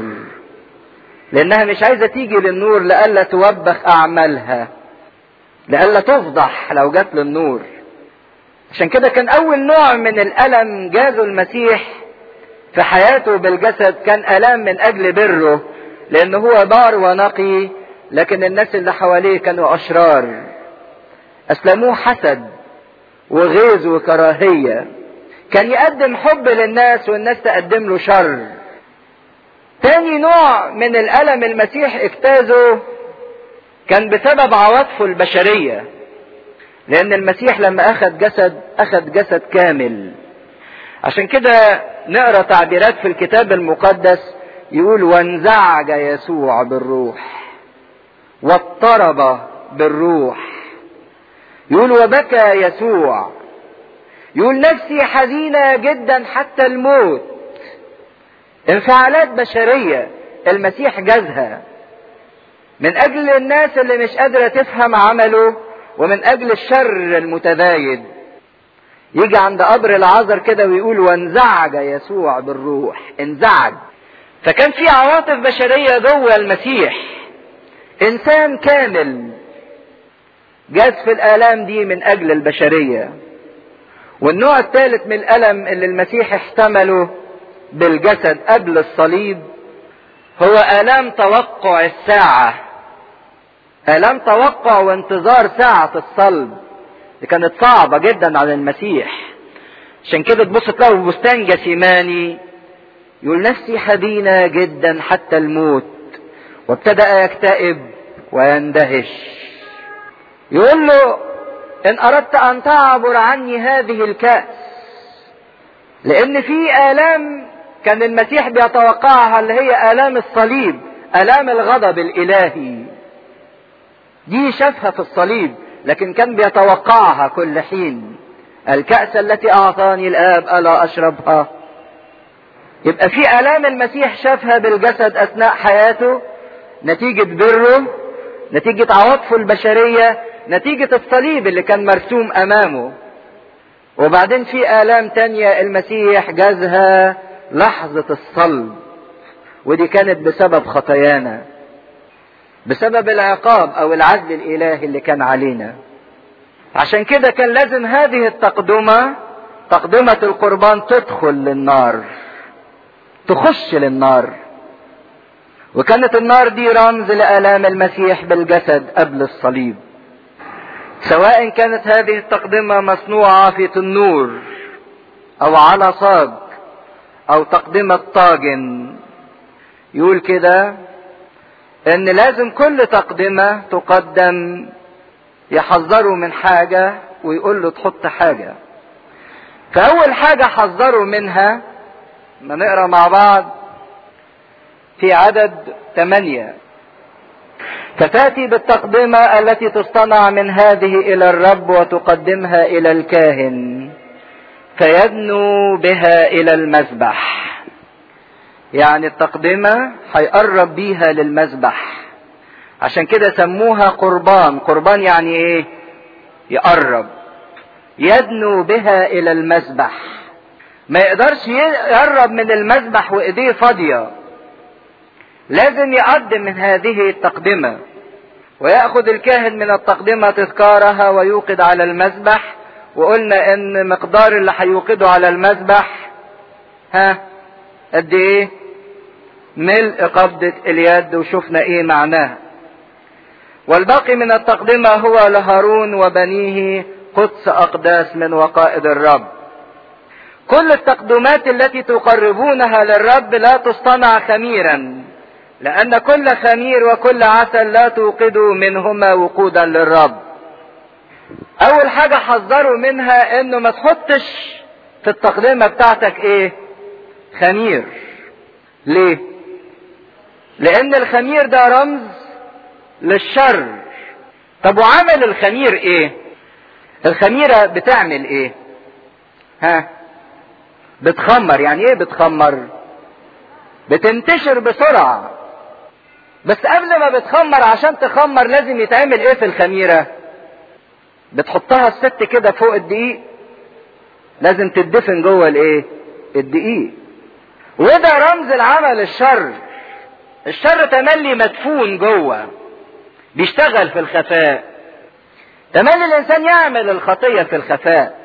لانها مش عايزة تيجي للنور لألا توبخ اعمالها لألا تفضح لو جت للنور عشان كده كان اول نوع من الالم جازه المسيح في حياته بالجسد كان الام من اجل بره لان هو بار ونقي لكن الناس اللي حواليه كانوا اشرار اسلموه حسد وغيظ وكراهيه كان يقدم حب للناس والناس تقدم له شر تاني نوع من الألم المسيح اجتازه كان بسبب عواطفه البشرية لأن المسيح لما أخذ جسد أخذ جسد كامل عشان كده نقرا تعبيرات في الكتاب المقدس يقول وانزعج يسوع بالروح واضطرب بالروح يقول وبكى يسوع يقول نفسي حزينة جدا حتى الموت انفعالات بشرية المسيح جازها من اجل الناس اللي مش قادرة تفهم عمله ومن اجل الشر المتزايد يجي عند قبر العذر كده ويقول وانزعج يسوع بالروح انزعج فكان في عواطف بشرية جوه المسيح انسان كامل جاز في الالام دي من اجل البشريه والنوع الثالث من الألم اللي المسيح احتمله بالجسد قبل الصليب هو آلام توقع الساعة آلام توقع وانتظار ساعة الصلب دي كانت صعبة جدا على المسيح عشان كده تبص تلاقوا في بستان جسيماني يقول نفسي حزينة جدا حتى الموت وابتدأ يكتئب ويندهش يقول له ان اردت ان تعبر عني هذه الكأس لان في الام كان المسيح بيتوقعها اللي هي الام الصليب الام الغضب الالهي دي شافها في الصليب لكن كان بيتوقعها كل حين الكأس التي اعطاني الاب الا اشربها يبقى في الام المسيح شافها بالجسد اثناء حياته نتيجة بره نتيجة عواطفه البشرية نتيجة الصليب اللي كان مرسوم أمامه وبعدين في آلام تانية المسيح جازها لحظة الصلب ودي كانت بسبب خطايانا بسبب العقاب أو العدل الإلهي اللي كان علينا عشان كده كان لازم هذه التقدمة تقدمة القربان تدخل للنار تخش للنار وكانت النار دي رمز لآلام المسيح بالجسد قبل الصليب سواء كانت هذه التقدمة مصنوعة في تنور أو على صاج أو تقدمة طاجن يقول كده إن لازم كل تقدمة تقدم يحذروا من حاجة ويقول له تحط حاجة فأول حاجة حذروا منها ما نقرا مع بعض في عدد ثمانية فتاتي بالتقدمه التي تصطنع من هذه الى الرب وتقدمها الى الكاهن فيدنو بها الى المذبح يعني التقدمه هيقرب بيها للمذبح عشان كده سموها قربان قربان يعني ايه يقرب يدنو بها الى المذبح ما يقدرش يقرب من المذبح وايديه فاضيه لازم يقدم من هذه التقدمه وياخذ الكاهن من التقدمه تذكارها ويوقد على المذبح وقلنا ان مقدار اللي هيوقده على المذبح ها قد ايه ملء قبضة اليد وشفنا ايه معناها والباقي من التقدمة هو لهارون وبنيه قدس أقداس من وقائد الرب كل التقدمات التي تقربونها للرب لا تصطنع خميرا لأن كل خمير وكل عسل لا توقدوا منهما وقودا للرب أول حاجة حذروا منها إنه ما تحطش في التقدمة بتاعتك إيه؟ خمير. ليه؟ لأن الخمير ده رمز للشر. طب وعمل الخمير إيه؟ الخميرة بتعمل إيه؟ ها؟ بتخمر، يعني إيه بتخمر؟ بتنتشر بسرعة. بس قبل ما بتخمر عشان تخمر لازم يتعمل إيه في الخميرة؟ بتحطها الست كده فوق الدقيق لازم تدفن جوه الايه الدقيق وده رمز العمل الشر الشر تملي مدفون جوه بيشتغل في الخفاء تملي الانسان يعمل الخطيه في الخفاء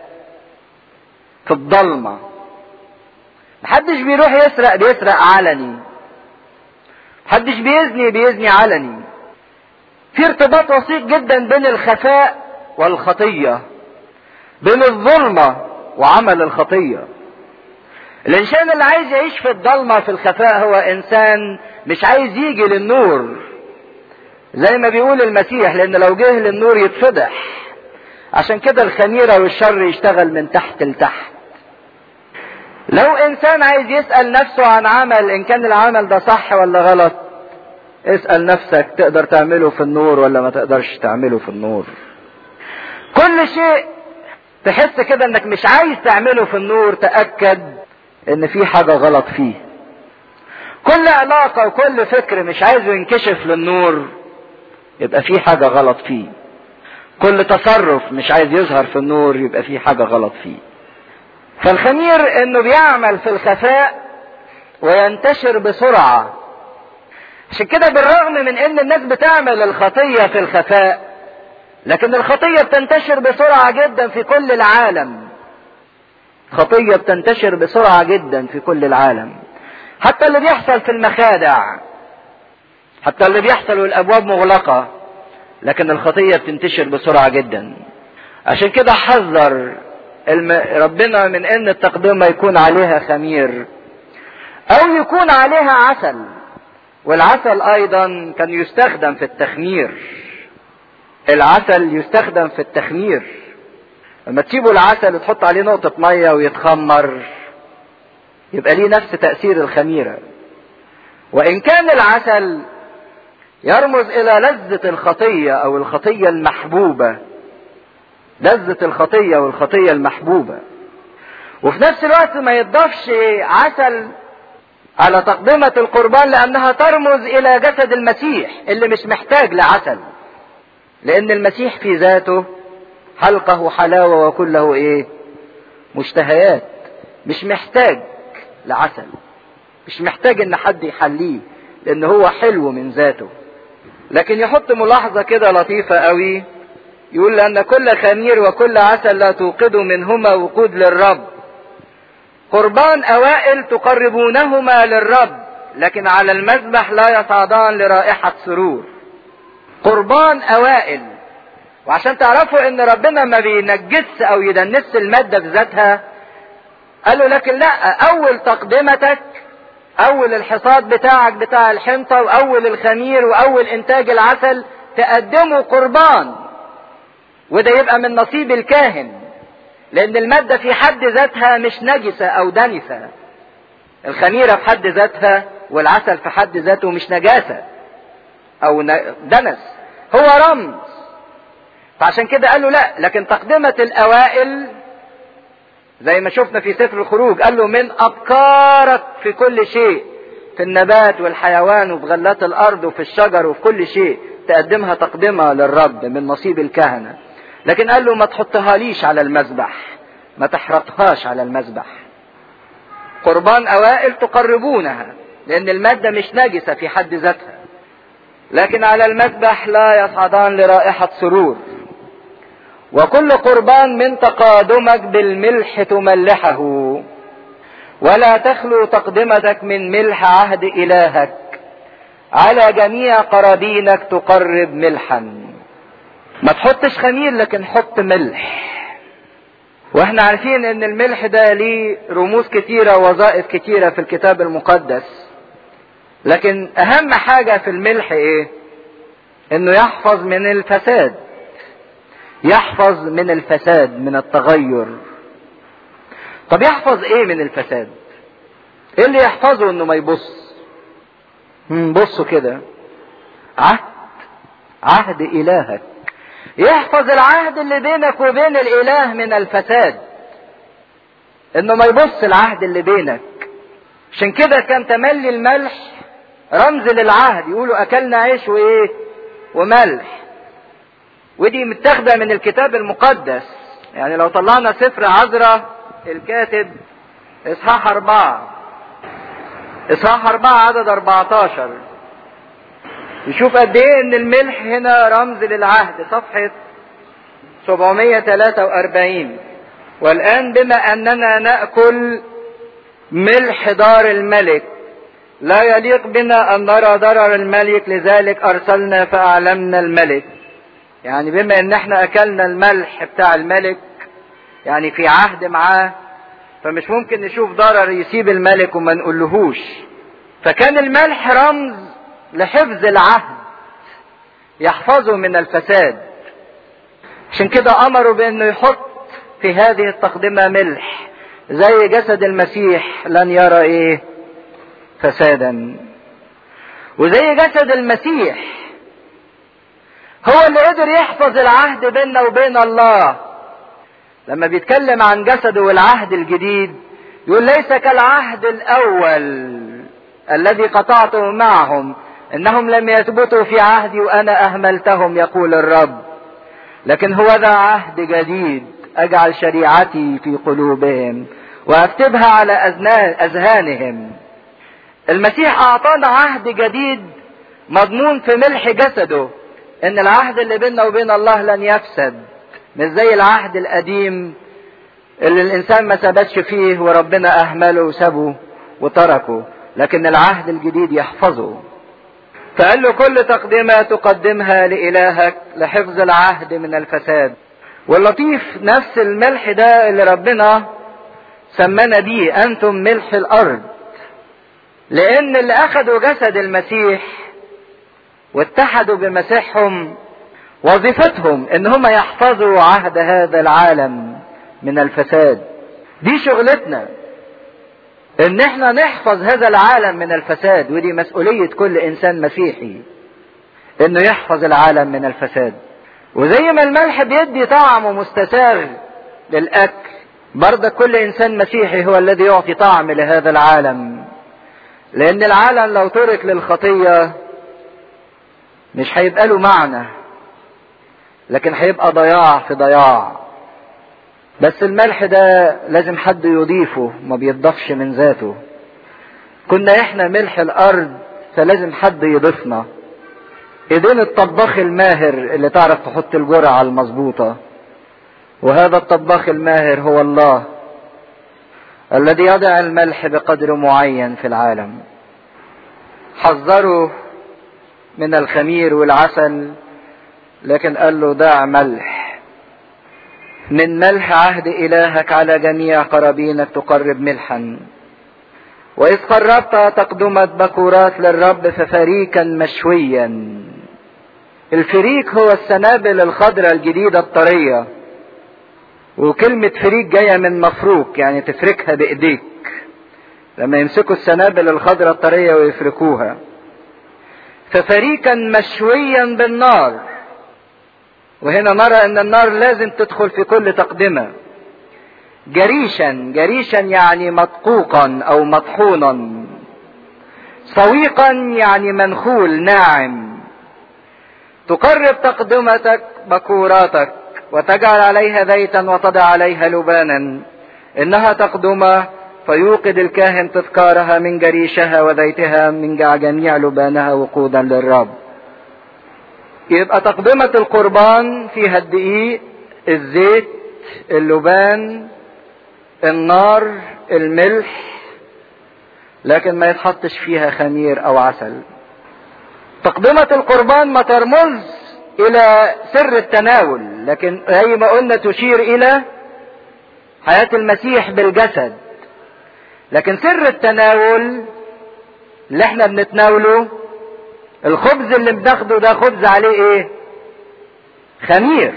في الضلمه محدش بيروح يسرق بيسرق علني محدش بيزني بيزني علني في ارتباط وثيق جدا بين الخفاء والخطية بين الظلمة وعمل الخطية الإنسان اللي عايز يعيش في الضلمة في الخفاء هو إنسان مش عايز يجي للنور زي ما بيقول المسيح لأن لو جه للنور يتفضح عشان كده الخميرة والشر يشتغل من تحت لتحت لو إنسان عايز يسأل نفسه عن عمل إن كان العمل ده صح ولا غلط اسأل نفسك تقدر تعمله في النور ولا ما تقدرش تعمله في النور كل شيء تحس كده انك مش عايز تعمله في النور تأكد ان في حاجة غلط فيه كل علاقة وكل فكر مش عايزه ينكشف للنور يبقى في حاجة غلط فيه كل تصرف مش عايز يظهر في النور يبقى في حاجة غلط فيه فالخمير انه بيعمل في الخفاء وينتشر بسرعة عشان كده بالرغم من ان الناس بتعمل الخطية في الخفاء لكن الخطية بتنتشر بسرعة جدا في كل العالم خطية بتنتشر بسرعة جدا في كل العالم حتى اللي بيحصل في المخادع حتى اللي بيحصل والابواب مغلقة لكن الخطية بتنتشر بسرعة جدا عشان كده حذر الم... ربنا من ان التقدمة يكون عليها خمير او يكون عليها عسل والعسل ايضا كان يستخدم في التخمير العسل يستخدم في التخمير لما تسيبوا العسل وتحط عليه نقطة مية ويتخمر يبقى ليه نفس تأثير الخميرة وإن كان العسل يرمز إلى لذة الخطية أو الخطية المحبوبة لذة الخطية والخطية المحبوبة وفي نفس الوقت ما يضافش عسل على تقدمة القربان لأنها ترمز إلى جسد المسيح اللي مش محتاج لعسل لأن المسيح في ذاته حلقه حلاوة وكله إيه؟ مشتهيات مش محتاج لعسل مش محتاج إن حد يحليه لأن هو حلو من ذاته لكن يحط ملاحظة كده لطيفة قوي يقول لأن كل خمير وكل عسل لا توقد منهما وقود للرب قربان أوائل تقربونهما للرب لكن على المذبح لا يصعدان لرائحة سرور قربان أوائل وعشان تعرفوا ان ربنا ما بينجس او يدنس المادة بذاتها قالوا لكن لا اول تقدمتك اول الحصاد بتاعك بتاع الحنطة واول الخمير واول انتاج العسل تقدمه قربان وده يبقى من نصيب الكاهن لان المادة في حد ذاتها مش نجسة او دنسة الخميرة في حد ذاتها والعسل في حد ذاته مش نجاسة او دنس هو رمز فعشان كده قال له لا لكن تقدمة الاوائل زي ما شفنا في سفر الخروج قال له من ابكارك في كل شيء في النبات والحيوان وفي غلات الارض وفي الشجر وفي كل شيء تقدمها تقدمها للرب من نصيب الكهنة لكن قال له ما تحطها ليش على المذبح ما تحرقهاش على المذبح قربان اوائل تقربونها لان المادة مش نجسة في حد ذاتها لكن على المذبح لا يصعدان لرائحة سرور وكل قربان من تقادمك بالملح تملحه ولا تخلو تقدمتك من ملح عهد إلهك على جميع قرابينك تقرب ملحا ما تحطش خمير لكن حط ملح واحنا عارفين ان الملح ده ليه رموز كتيرة ووظائف كتيرة في الكتاب المقدس لكن اهم حاجة في الملح ايه انه يحفظ من الفساد يحفظ من الفساد من التغير طب يحفظ ايه من الفساد ايه اللي يحفظه انه ما يبص بصوا كده عهد عهد الهك يحفظ العهد اللي بينك وبين الاله من الفساد انه ما يبص العهد اللي بينك عشان كده كان تملي الملح رمز للعهد يقولوا اكلنا عيش وايه وملح ودي متاخده من الكتاب المقدس يعني لو طلعنا سفر عذراء الكاتب اصحاح اربعة اصحاح اربعة عدد اربعتاشر يشوف قد ايه ان الملح هنا رمز للعهد صفحة 743 والان بما اننا نأكل ملح دار الملك لا يليق بنا ان نرى ضرر الملك لذلك ارسلنا فاعلمنا الملك يعني بما ان احنا اكلنا الملح بتاع الملك يعني في عهد معاه فمش ممكن نشوف ضرر يسيب الملك وما نقولهوش فكان الملح رمز لحفظ العهد يحفظه من الفساد عشان كده امروا بانه يحط في هذه التقدمة ملح زي جسد المسيح لن يرى ايه فسادا وزي جسد المسيح هو اللي قدر يحفظ العهد بيننا وبين الله لما بيتكلم عن جسده والعهد الجديد يقول ليس كالعهد الاول الذي قطعته معهم انهم لم يثبتوا في عهدي وانا اهملتهم يقول الرب لكن هو ذا عهد جديد اجعل شريعتي في قلوبهم واكتبها على اذهانهم المسيح اعطانا عهد جديد مضمون في ملح جسده ان العهد اللي بيننا وبين الله لن يفسد مش زي العهد القديم اللي الانسان ما ثبتش فيه وربنا اهمله وسابه وتركه لكن العهد الجديد يحفظه فقال له كل تقدمة تقدمها لإلهك لحفظ العهد من الفساد واللطيف نفس الملح ده اللي ربنا سمانا بيه أنتم ملح الأرض لأن اللي أخذوا جسد المسيح واتحدوا بمسيحهم وظيفتهم ان هم يحفظوا عهد هذا العالم من الفساد دي شغلتنا ان احنا نحفظ هذا العالم من الفساد ودي مسؤولية كل انسان مسيحي انه يحفظ العالم من الفساد وزي ما الملح بيدي طعم مستساغ للاكل برضه كل انسان مسيحي هو الذي يعطي طعم لهذا العالم لان العالم لو ترك للخطية مش هيبقى له معنى لكن هيبقى ضياع في ضياع بس الملح ده لازم حد يضيفه ما بيضافش من ذاته كنا احنا ملح الارض فلازم حد يضيفنا ايدين الطباخ الماهر اللي تعرف تحط الجرعة المظبوطة وهذا الطباخ الماهر هو الله الذي يضع الملح بقدر معين في العالم حذره من الخمير والعسل لكن قال له دع ملح من ملح عهد إلهك على جميع قرابينك تقرب ملحا وإذ قربت تقدمة بكورات للرب ففريكا مشويا الفريك هو السنابل الخضراء الجديدة الطرية وكلمة فريك جاية من مفروك يعني تفركها بإيديك لما يمسكوا السنابل الخضراء الطرية ويفركوها ففريكا مشويا بالنار وهنا نرى ان النار لازم تدخل في كل تقدمة جريشا جريشا يعني مدقوقا او مطحونا سويقا يعني منخول ناعم تقرب تقدمتك بكوراتك وتجعل عليها زيتا وتضع عليها لبانا انها تقدمه فيوقد الكاهن تذكارها من جريشها وزيتها من جميع لبانها وقودا للرب يبقى تقدمة القربان فيها الدقيق الزيت اللبان النار الملح لكن ما يتحطش فيها خمير او عسل تقدمة القربان ما ترمز الى سر التناول لكن زي ما قلنا تشير الى حياة المسيح بالجسد لكن سر التناول اللي احنا بنتناوله الخبز اللي بناخده ده خبز عليه ايه خمير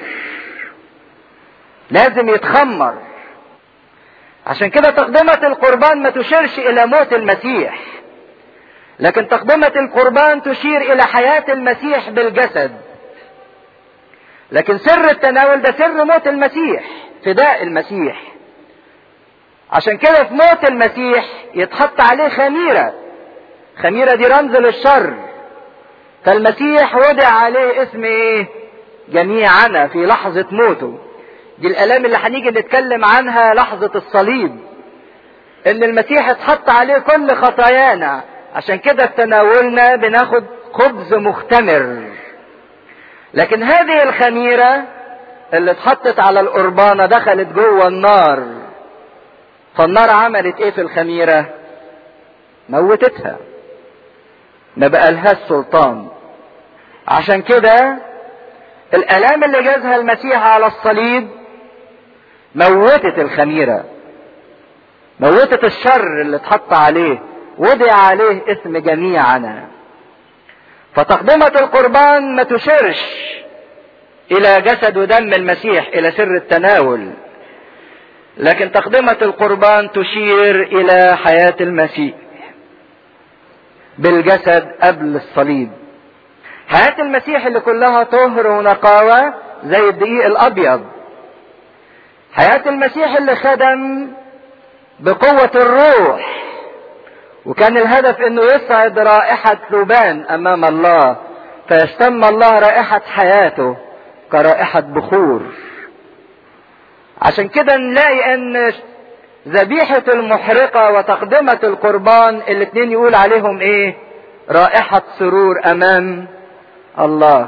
لازم يتخمر عشان كده تقدمة القربان ما تشيرش الى موت المسيح لكن تقدمة القربان تشير الى حياة المسيح بالجسد لكن سر التناول ده سر موت المسيح فداء المسيح عشان كده في موت المسيح يتحط عليه خميرة خميرة دي رمز للشر فالمسيح وضع عليه اسم ايه جميعنا في لحظة موته دي الالام اللي هنيجي نتكلم عنها لحظة الصليب ان المسيح اتحط عليه كل خطايانا عشان كده في تناولنا بناخد خبز مختمر لكن هذه الخميرة اللي اتحطت على القربانة دخلت جوه النار فالنار عملت ايه في الخميرة موتتها ما بقالهاش سلطان عشان كده الالام اللي جازها المسيح على الصليب موتت الخميرة موتت الشر اللي اتحط عليه وضع عليه اسم جميعنا فتقدمة القربان ما تشيرش الى جسد ودم المسيح الى سر التناول لكن تقدمة القربان تشير الى حياة المسيح بالجسد قبل الصليب حياة المسيح اللي كلها طهر ونقاوة زي الدقيق الابيض حياة المسيح اللي خدم بقوة الروح وكان الهدف انه يصعد رائحة لبان امام الله فيشتم الله رائحة حياته كرائحة بخور عشان كده نلاقي ان ذبيحة المحرقة وتقدمة القربان الاتنين يقول عليهم ايه رائحة سرور امام الله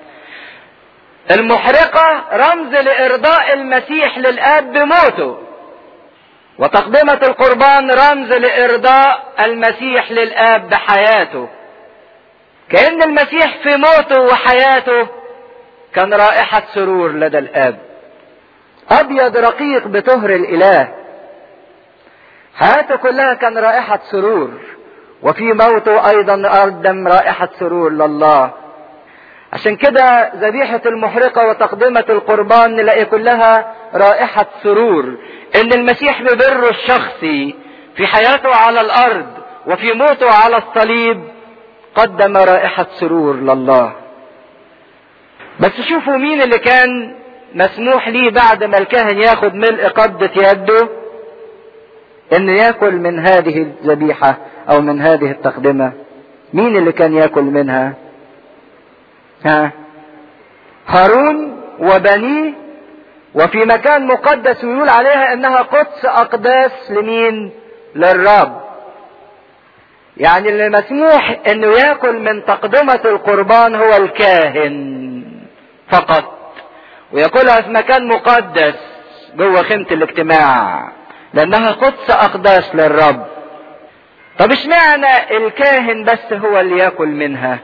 المحرقة رمز لارضاء المسيح للاب بموته وتقدمة القربان رمز لارضاء المسيح للاب بحياته كأن المسيح في موته وحياته كان رائحة سرور لدى الاب ابيض رقيق بطهر الاله حياته كلها كان رائحة سرور وفي موته ايضا قدم رائحة سرور لله عشان كده ذبيحة المحرقة وتقدمة القربان نلاقي كلها رائحة سرور ان المسيح ببره الشخصي في حياته على الارض وفي موته على الصليب قدم رائحة سرور لله بس شوفوا مين اللي كان مسموح ليه بعد ما الكاهن ياخد ملء قبضة يده ان ياكل من هذه الذبيحة او من هذه التقدمة مين اللي كان ياكل منها ها هارون وبنيه وفي مكان مقدس ويقول عليها انها قدس اقداس لمين للرب يعني اللي مسموح انه ياكل من تقدمة القربان هو الكاهن فقط وياكلها في مكان مقدس جوه خيمة الاجتماع لانها قدس اقداس للرب طب اشمعنى الكاهن بس هو اللي ياكل منها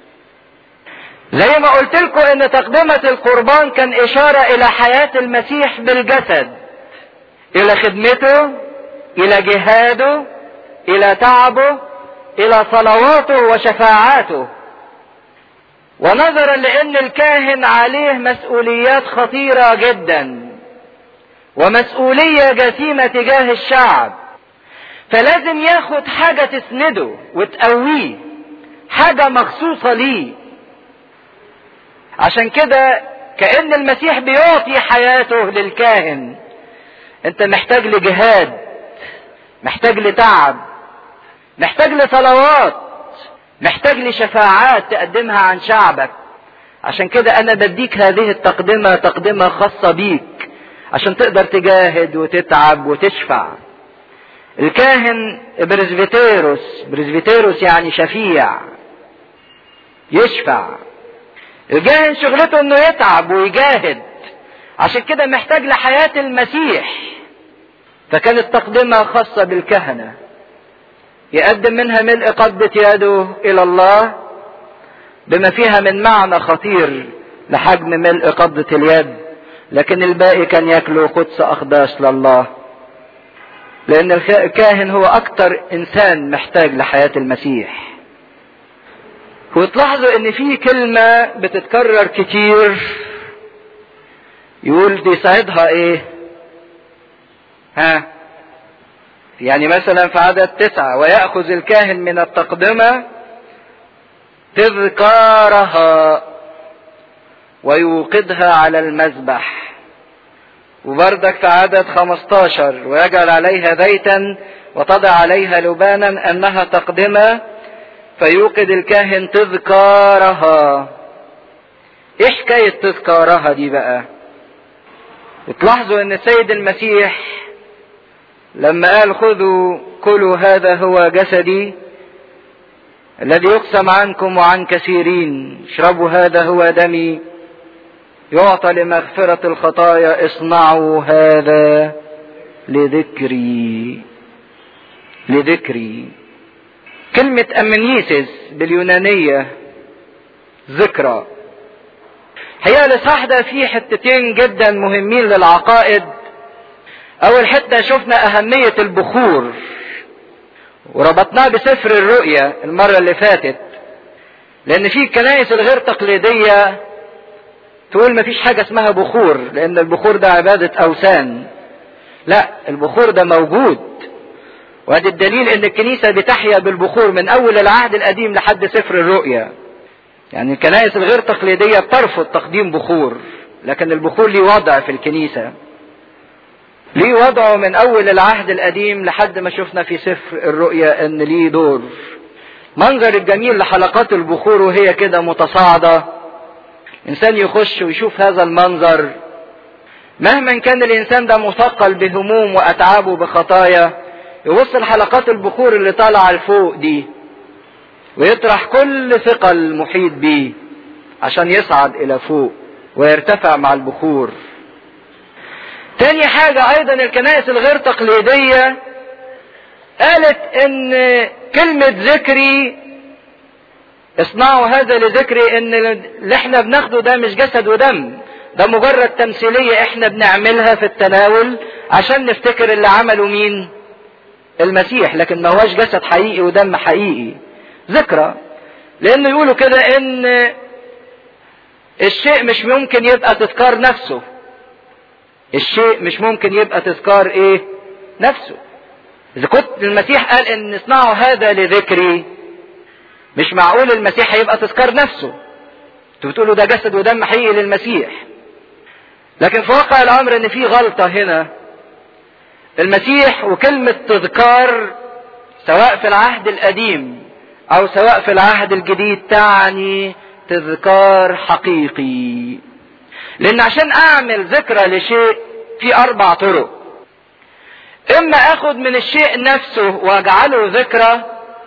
زي ما قلت لكم ان تقدمة القربان كان اشارة الى حياة المسيح بالجسد الى خدمته الى جهاده الى تعبه الى صلواته وشفاعاته ونظرا لان الكاهن عليه مسؤوليات خطيرة جدا ومسؤولية جسيمة تجاه الشعب فلازم ياخد حاجة تسنده وتقويه حاجة مخصوصة ليه عشان كده كأن المسيح بيعطي حياته للكاهن انت محتاج لجهاد محتاج لتعب محتاج لصلوات محتاج لشفاعات تقدمها عن شعبك عشان كده انا بديك هذه التقدمة تقدمة خاصة بيك عشان تقدر تجاهد وتتعب وتشفع الكاهن برزبيتيروس برزبيتيروس يعني شفيع يشفع الكاهن شغلته انه يتعب ويجاهد عشان كده محتاج لحياة المسيح فكانت تقدمة خاصة بالكهنة يقدم منها ملء قبضة يده إلى الله بما فيها من معنى خطير لحجم ملء قبضة اليد لكن الباقي كان ياكلوا قدس أقداس لله لأن الكاهن هو أكتر إنسان محتاج لحياة المسيح وتلاحظوا إن في كلمة بتتكرر كتير يقول دي ساعدها إيه؟ ها؟ يعني مثلا في عدد تسعة ويأخذ الكاهن من التقدمة تذكارها ويوقدها على المذبح وبردك في عدد 15 ويجعل عليها زيتا وتضع عليها لبانا انها تقدمة فيوقد الكاهن تذكارها ايه حكاية تذكارها دي بقى وتلاحظوا ان السيد المسيح لما قال خذوا كلوا هذا هو جسدي الذي يقسم عنكم وعن كثيرين اشربوا هذا هو دمي يعطى لمغفرة الخطايا اصنعوا هذا لذكري لذكري كلمة أمنيسيس باليونانية ذكرى هي الإصحاح ده فيه حتتين جدا مهمين للعقائد أول حتة شفنا أهمية البخور وربطناه بسفر الرؤيا المرة اللي فاتت لأن في الكنائس الغير تقليدية تقول مفيش حاجة اسمها بخور لأن البخور ده عبادة أوثان لا البخور ده موجود وهذا الدليل ان الكنيسة بتحيا بالبخور من اول العهد القديم لحد سفر الرؤيا يعني الكنائس الغير تقليدية بترفض تقديم بخور لكن البخور ليه وضع في الكنيسة ليه وضعه من اول العهد القديم لحد ما شفنا في سفر الرؤيا ان ليه دور منظر الجميل لحلقات البخور وهي كده متصاعدة انسان يخش ويشوف هذا المنظر مهما كان الانسان ده مثقل بهموم واتعاب وبخطايا يبص لحلقات البخور اللي طالعه لفوق دي ويطرح كل ثقل محيط بيه عشان يصعد الى فوق ويرتفع مع البخور تاني حاجة ايضا الكنائس الغير تقليدية قالت ان كلمة ذكري اصنعوا هذا لذكري ان اللي احنا بناخده ده مش جسد ودم ده مجرد تمثيلية احنا بنعملها في التناول عشان نفتكر اللي عمله مين المسيح لكن ما هوش جسد حقيقي ودم حقيقي ذكرى لانه يقولوا كده ان الشيء مش ممكن يبقى تذكار نفسه الشيء مش ممكن يبقى تذكار ايه نفسه اذا كنت المسيح قال ان اصنعوا هذا لذكري مش معقول المسيح هيبقى تذكار نفسه انتوا بتقولوا ده جسد ودم حقيقي للمسيح لكن في واقع الامر ان في غلطة هنا المسيح وكلمة تذكار سواء في العهد القديم او سواء في العهد الجديد تعني تذكار حقيقي لان عشان اعمل ذكرى لشيء في اربع طرق اما اخد من الشيء نفسه واجعله ذكرى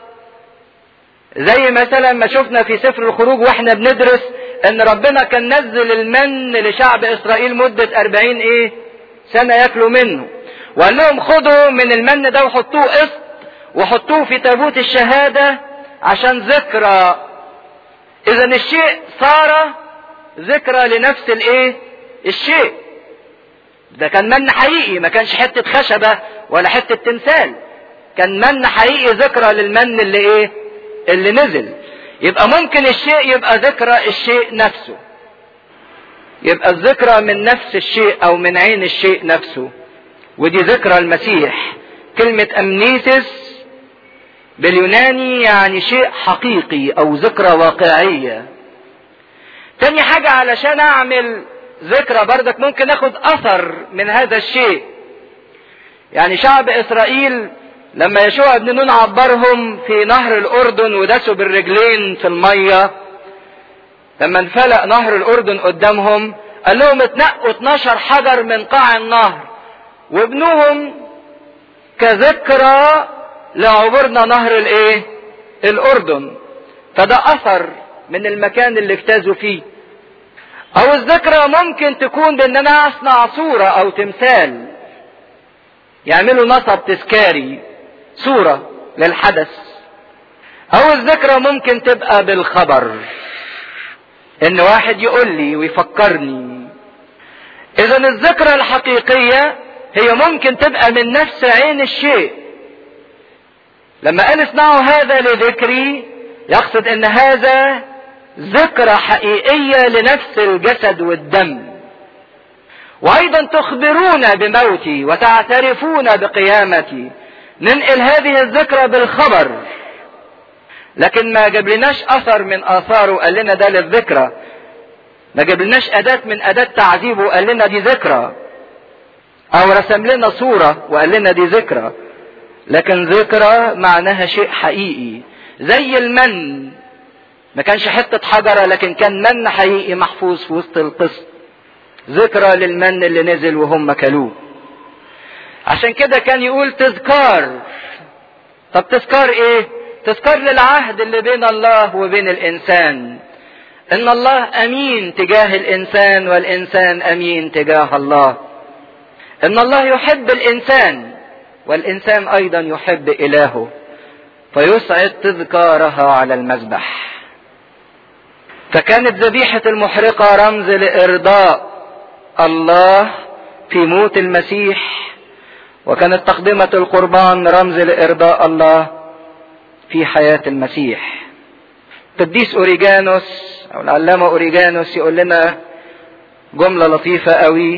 زي مثلا ما شفنا في سفر الخروج واحنا بندرس ان ربنا كان نزل المن لشعب اسرائيل مدة اربعين ايه سنة ياكلوا منه وقال لهم خدوا من المن ده وحطوه قسط وحطوه في تابوت الشهادة عشان ذكرى اذا الشيء صار ذكرى لنفس الايه الشيء ده كان من حقيقي ما كانش حتة خشبة ولا حتة تمثال كان من حقيقي ذكرى للمن اللي ايه اللي نزل يبقى ممكن الشيء يبقى ذكرى الشيء نفسه يبقى الذكرى من نفس الشيء او من عين الشيء نفسه ودي ذكرى المسيح كلمة امنيسس باليوناني يعني شيء حقيقي او ذكرى واقعية تاني حاجة علشان اعمل ذكرى بردك ممكن اخد اثر من هذا الشيء يعني شعب اسرائيل لما يشوع ابن نون عبرهم في نهر الاردن وداسوا بالرجلين في المية لما انفلق نهر الاردن قدامهم قال لهم اتنقوا 12 حجر من قاع النهر وابنوهم كذكرى لعبورنا نهر الايه الاردن فده اثر من المكان اللي اجتازوا فيه او الذكرى ممكن تكون بان انا اصنع صورة او تمثال يعملوا نصب تذكاري صورة للحدث او الذكرى ممكن تبقى بالخبر ان واحد يقول لي ويفكرني اذا الذكرى الحقيقية هي ممكن تبقى من نفس عين الشيء لما قال اصنعوا هذا لذكري يقصد ان هذا ذكرى حقيقية لنفس الجسد والدم وايضا تخبرون بموتي وتعترفون بقيامتي ننقل هذه الذكرى بالخبر لكن ما جابلناش اثر من اثاره قال لنا ده للذكرى ما جابلناش اداة من اداة تعذيبه وقال لنا دي ذكرى او رسم لنا صورة وقال لنا دي ذكرى لكن ذكرى معناها شيء حقيقي زي المن ما كانش حتة حجرة لكن كان من حقيقي محفوظ في وسط القسط ذكرى للمن اللي نزل وهم كلوه عشان كده كان يقول تذكار طب تذكار ايه تذكار للعهد اللي بين الله وبين الانسان ان الله امين تجاه الانسان والانسان امين تجاه الله ان الله يحب الانسان والانسان ايضا يحب الهه فيسعد تذكارها على المذبح فكانت ذبيحة المحرقة رمز لإرضاء الله في موت المسيح وكانت تقدمة القربان رمز لإرضاء الله في حياة المسيح قديس أوريجانوس أو العلامة أوريجانوس يقول لنا جملة لطيفة قوي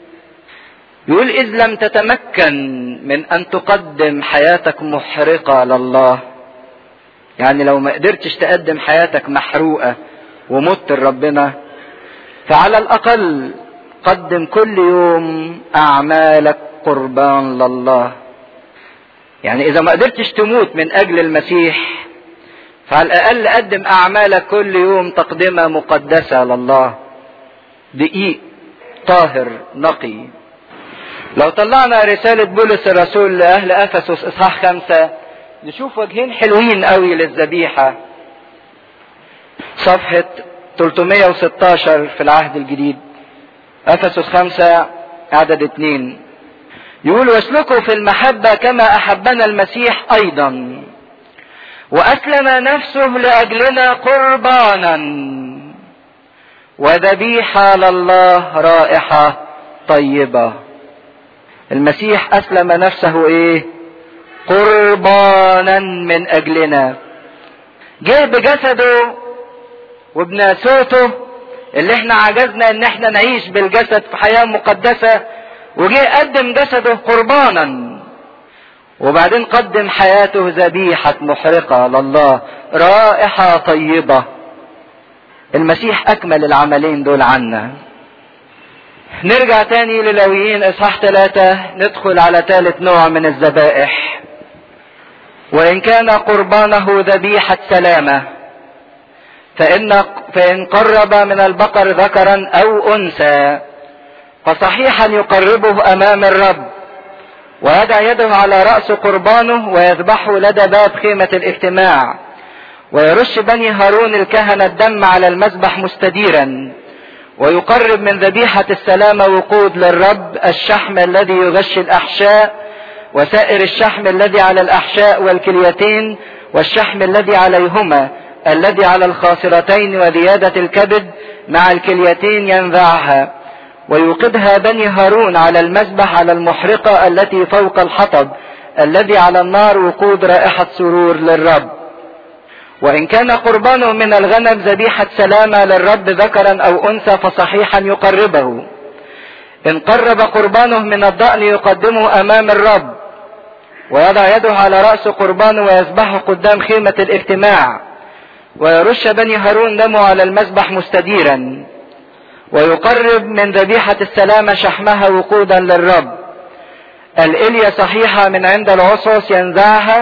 يقول إذ لم تتمكن من أن تقدم حياتك محرقة لله يعني لو ما قدرتش تقدم حياتك محروقة ومت لربنا فعلى الأقل قدم كل يوم أعمالك قربان لله يعني إذا ما قدرتش تموت من أجل المسيح فعلى الأقل قدم أعمالك كل يوم تقدمة مقدسة لله دقيق طاهر نقي لو طلعنا رسالة بولس الرسول لأهل أفسس إصحاح خمسة نشوف وجهين حلوين قوي للذبيحة صفحة 316 في العهد الجديد أفسس خمسة عدد اتنين يقول واسلكوا في المحبة كما أحبنا المسيح أيضا وأسلم نفسه لأجلنا قربانا وذبيحة لله رائحة طيبة المسيح أسلم نفسه إيه قربانا من أجلنا جه بجسده وبناسوته اللي احنا عجزنا ان احنا نعيش بالجسد في حياة مقدسة وجه قدم جسده قربانا وبعدين قدم حياته ذبيحة محرقة لله رائحة طيبة المسيح اكمل العملين دول عنا نرجع تاني للويين اصحاح ثلاثة ندخل على ثالث نوع من الذبائح وان كان قربانه ذبيحة سلامة فإن, فإن قرب من البقر ذكرا أو أنثى فصحيحا يقربه أمام الرب ويضع يده على رأس قربانه ويذبحه لدى باب خيمة الاجتماع ويرش بني هارون الكهنة الدم على المذبح مستديرا ويقرب من ذبيحة السلامة وقود للرب الشحم الذي يغشي الأحشاء وسائر الشحم الذي على الأحشاء والكليتين والشحم الذي عليهما الذي على الخاصرتين وزيادة الكبد مع الكليتين ينزعها ويوقدها بني هارون على المذبح على المحرقة التي فوق الحطب الذي على النار وقود رائحة سرور للرب وإن كان قربانه من الغنم ذبيحة سلامة للرب ذكرا أو أنثى فصحيحا يقربه إن قرب قربانه من الضأن يقدمه أمام الرب ويضع يده على رأس قربانه ويذبحه قدام خيمة الاجتماع ويرش بني هارون دمه على المذبح مستديرا ويقرب من ذبيحة السلامة شحمها وقودا للرب الإلية صحيحة من عند العصص ينزعها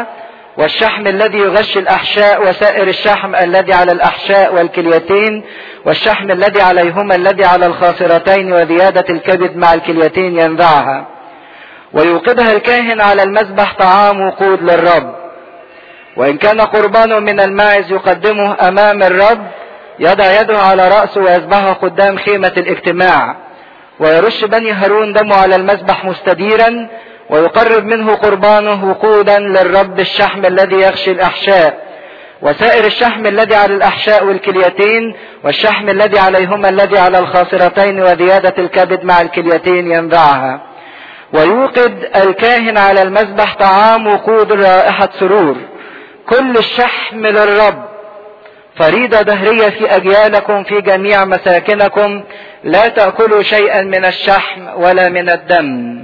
والشحم الذي يغشي الأحشاء وسائر الشحم الذي على الأحشاء والكليتين والشحم الذي عليهما الذي على الخاصرتين وزيادة الكبد مع الكليتين ينزعها ويوقدها الكاهن على المذبح طعام وقود للرب وإن كان قربان من الماعز يقدمه أمام الرب يضع يده على رأسه ويذبحه قدام خيمة الاجتماع ويرش بني هارون دمه على المذبح مستديرا ويقرب منه قربانه وقودا للرب الشحم الذي يغشي الأحشاء وسائر الشحم الذي على الأحشاء والكليتين والشحم الذي عليهما الذي على الخاصرتين وزيادة الكبد مع الكليتين ينبعها ويوقد الكاهن على المذبح طعام وقود رائحة سرور كل الشحم للرب فريضة دهرية في أجيالكم في جميع مساكنكم لا تأكلوا شيئا من الشحم ولا من الدم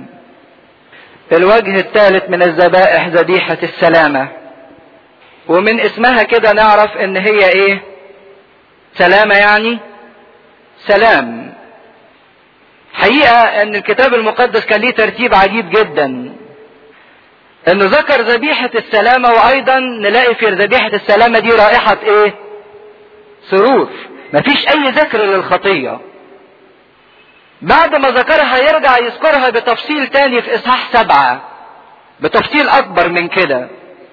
الوجه الثالث من الذبائح ذبيحة السلامة ومن اسمها كده نعرف ان هي ايه سلامة يعني سلام حقيقة ان الكتاب المقدس كان ليه ترتيب عجيب جدا انه ذكر ذبيحة السلامة وايضا نلاقي في ذبيحة السلامة دي رائحة ايه سرور مفيش اي ذكر للخطية بعد ما ذكرها يرجع يذكرها بتفصيل تاني في اصحاح سبعة بتفصيل اكبر من كده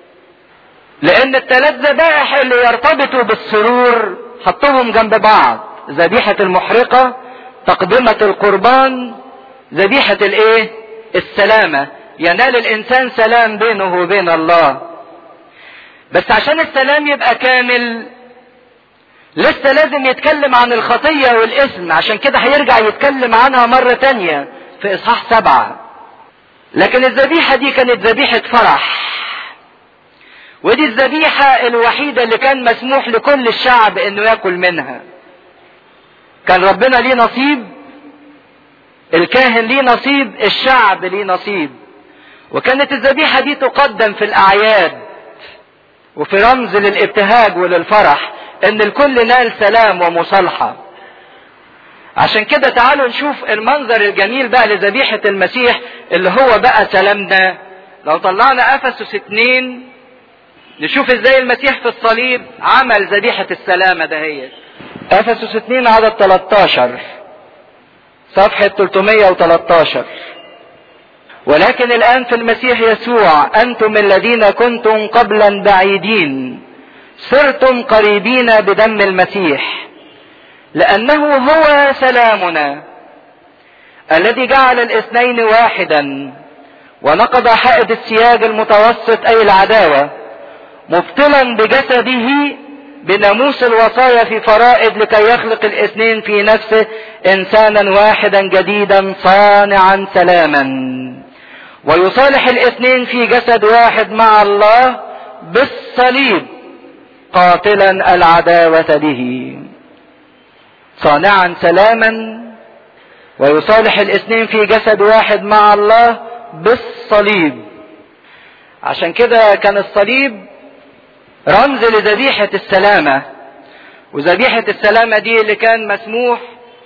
لان الثلاث ذبائح اللي يرتبطوا بالسرور حطهم جنب بعض ذبيحة المحرقة تقدمة القربان ذبيحة الايه السلامة ينال الانسان سلام بينه وبين الله بس عشان السلام يبقى كامل لسه لازم يتكلم عن الخطية والاسم عشان كده هيرجع يتكلم عنها مرة تانية في اصحاح سبعة لكن الذبيحة دي كانت ذبيحة فرح ودي الذبيحة الوحيدة اللي كان مسموح لكل الشعب انه ياكل منها كان ربنا ليه نصيب الكاهن ليه نصيب الشعب ليه نصيب وكانت الذبيحة دي تقدم في الأعياد وفي رمز للابتهاج وللفرح ان الكل نال سلام ومصالحة عشان كده تعالوا نشوف المنظر الجميل بقى لذبيحة المسيح اللي هو بقى سلامنا لو طلعنا افسس اتنين نشوف ازاي المسيح في الصليب عمل ذبيحة السلامة دهيت افسس 2 عدد 13 صفحة 313 ولكن الآن في المسيح يسوع أنتم الذين كنتم قبلا بعيدين صرتم قريبين بدم المسيح لأنه هو سلامنا الذي جعل الاثنين واحدا ونقض حائط السياج المتوسط أي العداوة مبطلا بجسده بناموس الوصايا في فرائض لكي يخلق الاثنين في نفسه انسانا واحدا جديدا صانعا سلاما ويصالح الاثنين في جسد واحد مع الله بالصليب قاتلا العداوة به صانعا سلاما ويصالح الاثنين في جسد واحد مع الله بالصليب عشان كده كان الصليب رمز لذبيحة السلامة وذبيحة السلامة دي اللي كان مسموح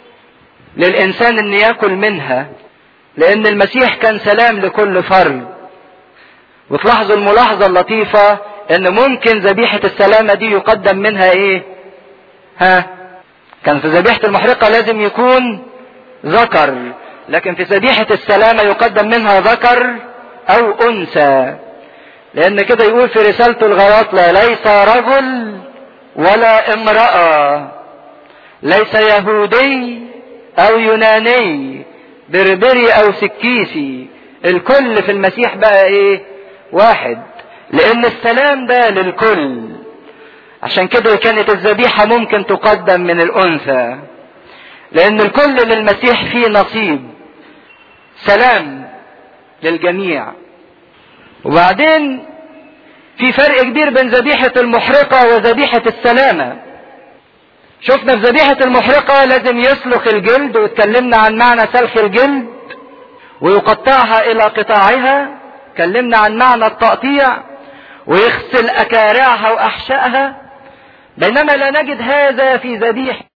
للإنسان أن يأكل منها لأن المسيح كان سلام لكل فرد وتلاحظوا الملاحظة اللطيفة أن ممكن ذبيحة السلامة دي يقدم منها إيه؟ ها؟ كان في ذبيحة المحرقة لازم يكون ذكر لكن في ذبيحة السلامة يقدم منها ذكر أو أنثى لان كده يقول في رسالته الغواطلة ليس رجل ولا امرأة ليس يهودي او يوناني بربري او سكيسي الكل في المسيح بقى ايه واحد لان السلام ده للكل عشان كده كانت الذبيحة ممكن تقدم من الانثى لان الكل للمسيح فيه نصيب سلام للجميع وبعدين في فرق كبير بين ذبيحة المحرقة وذبيحة السلامة شفنا في ذبيحة المحرقة لازم يسلخ الجلد واتكلمنا عن معنى سلخ الجلد ويقطعها إلى قطاعها اتكلمنا عن معنى التقطيع ويغسل أكارعها وأحشائها بينما لا نجد هذا في ذبيحة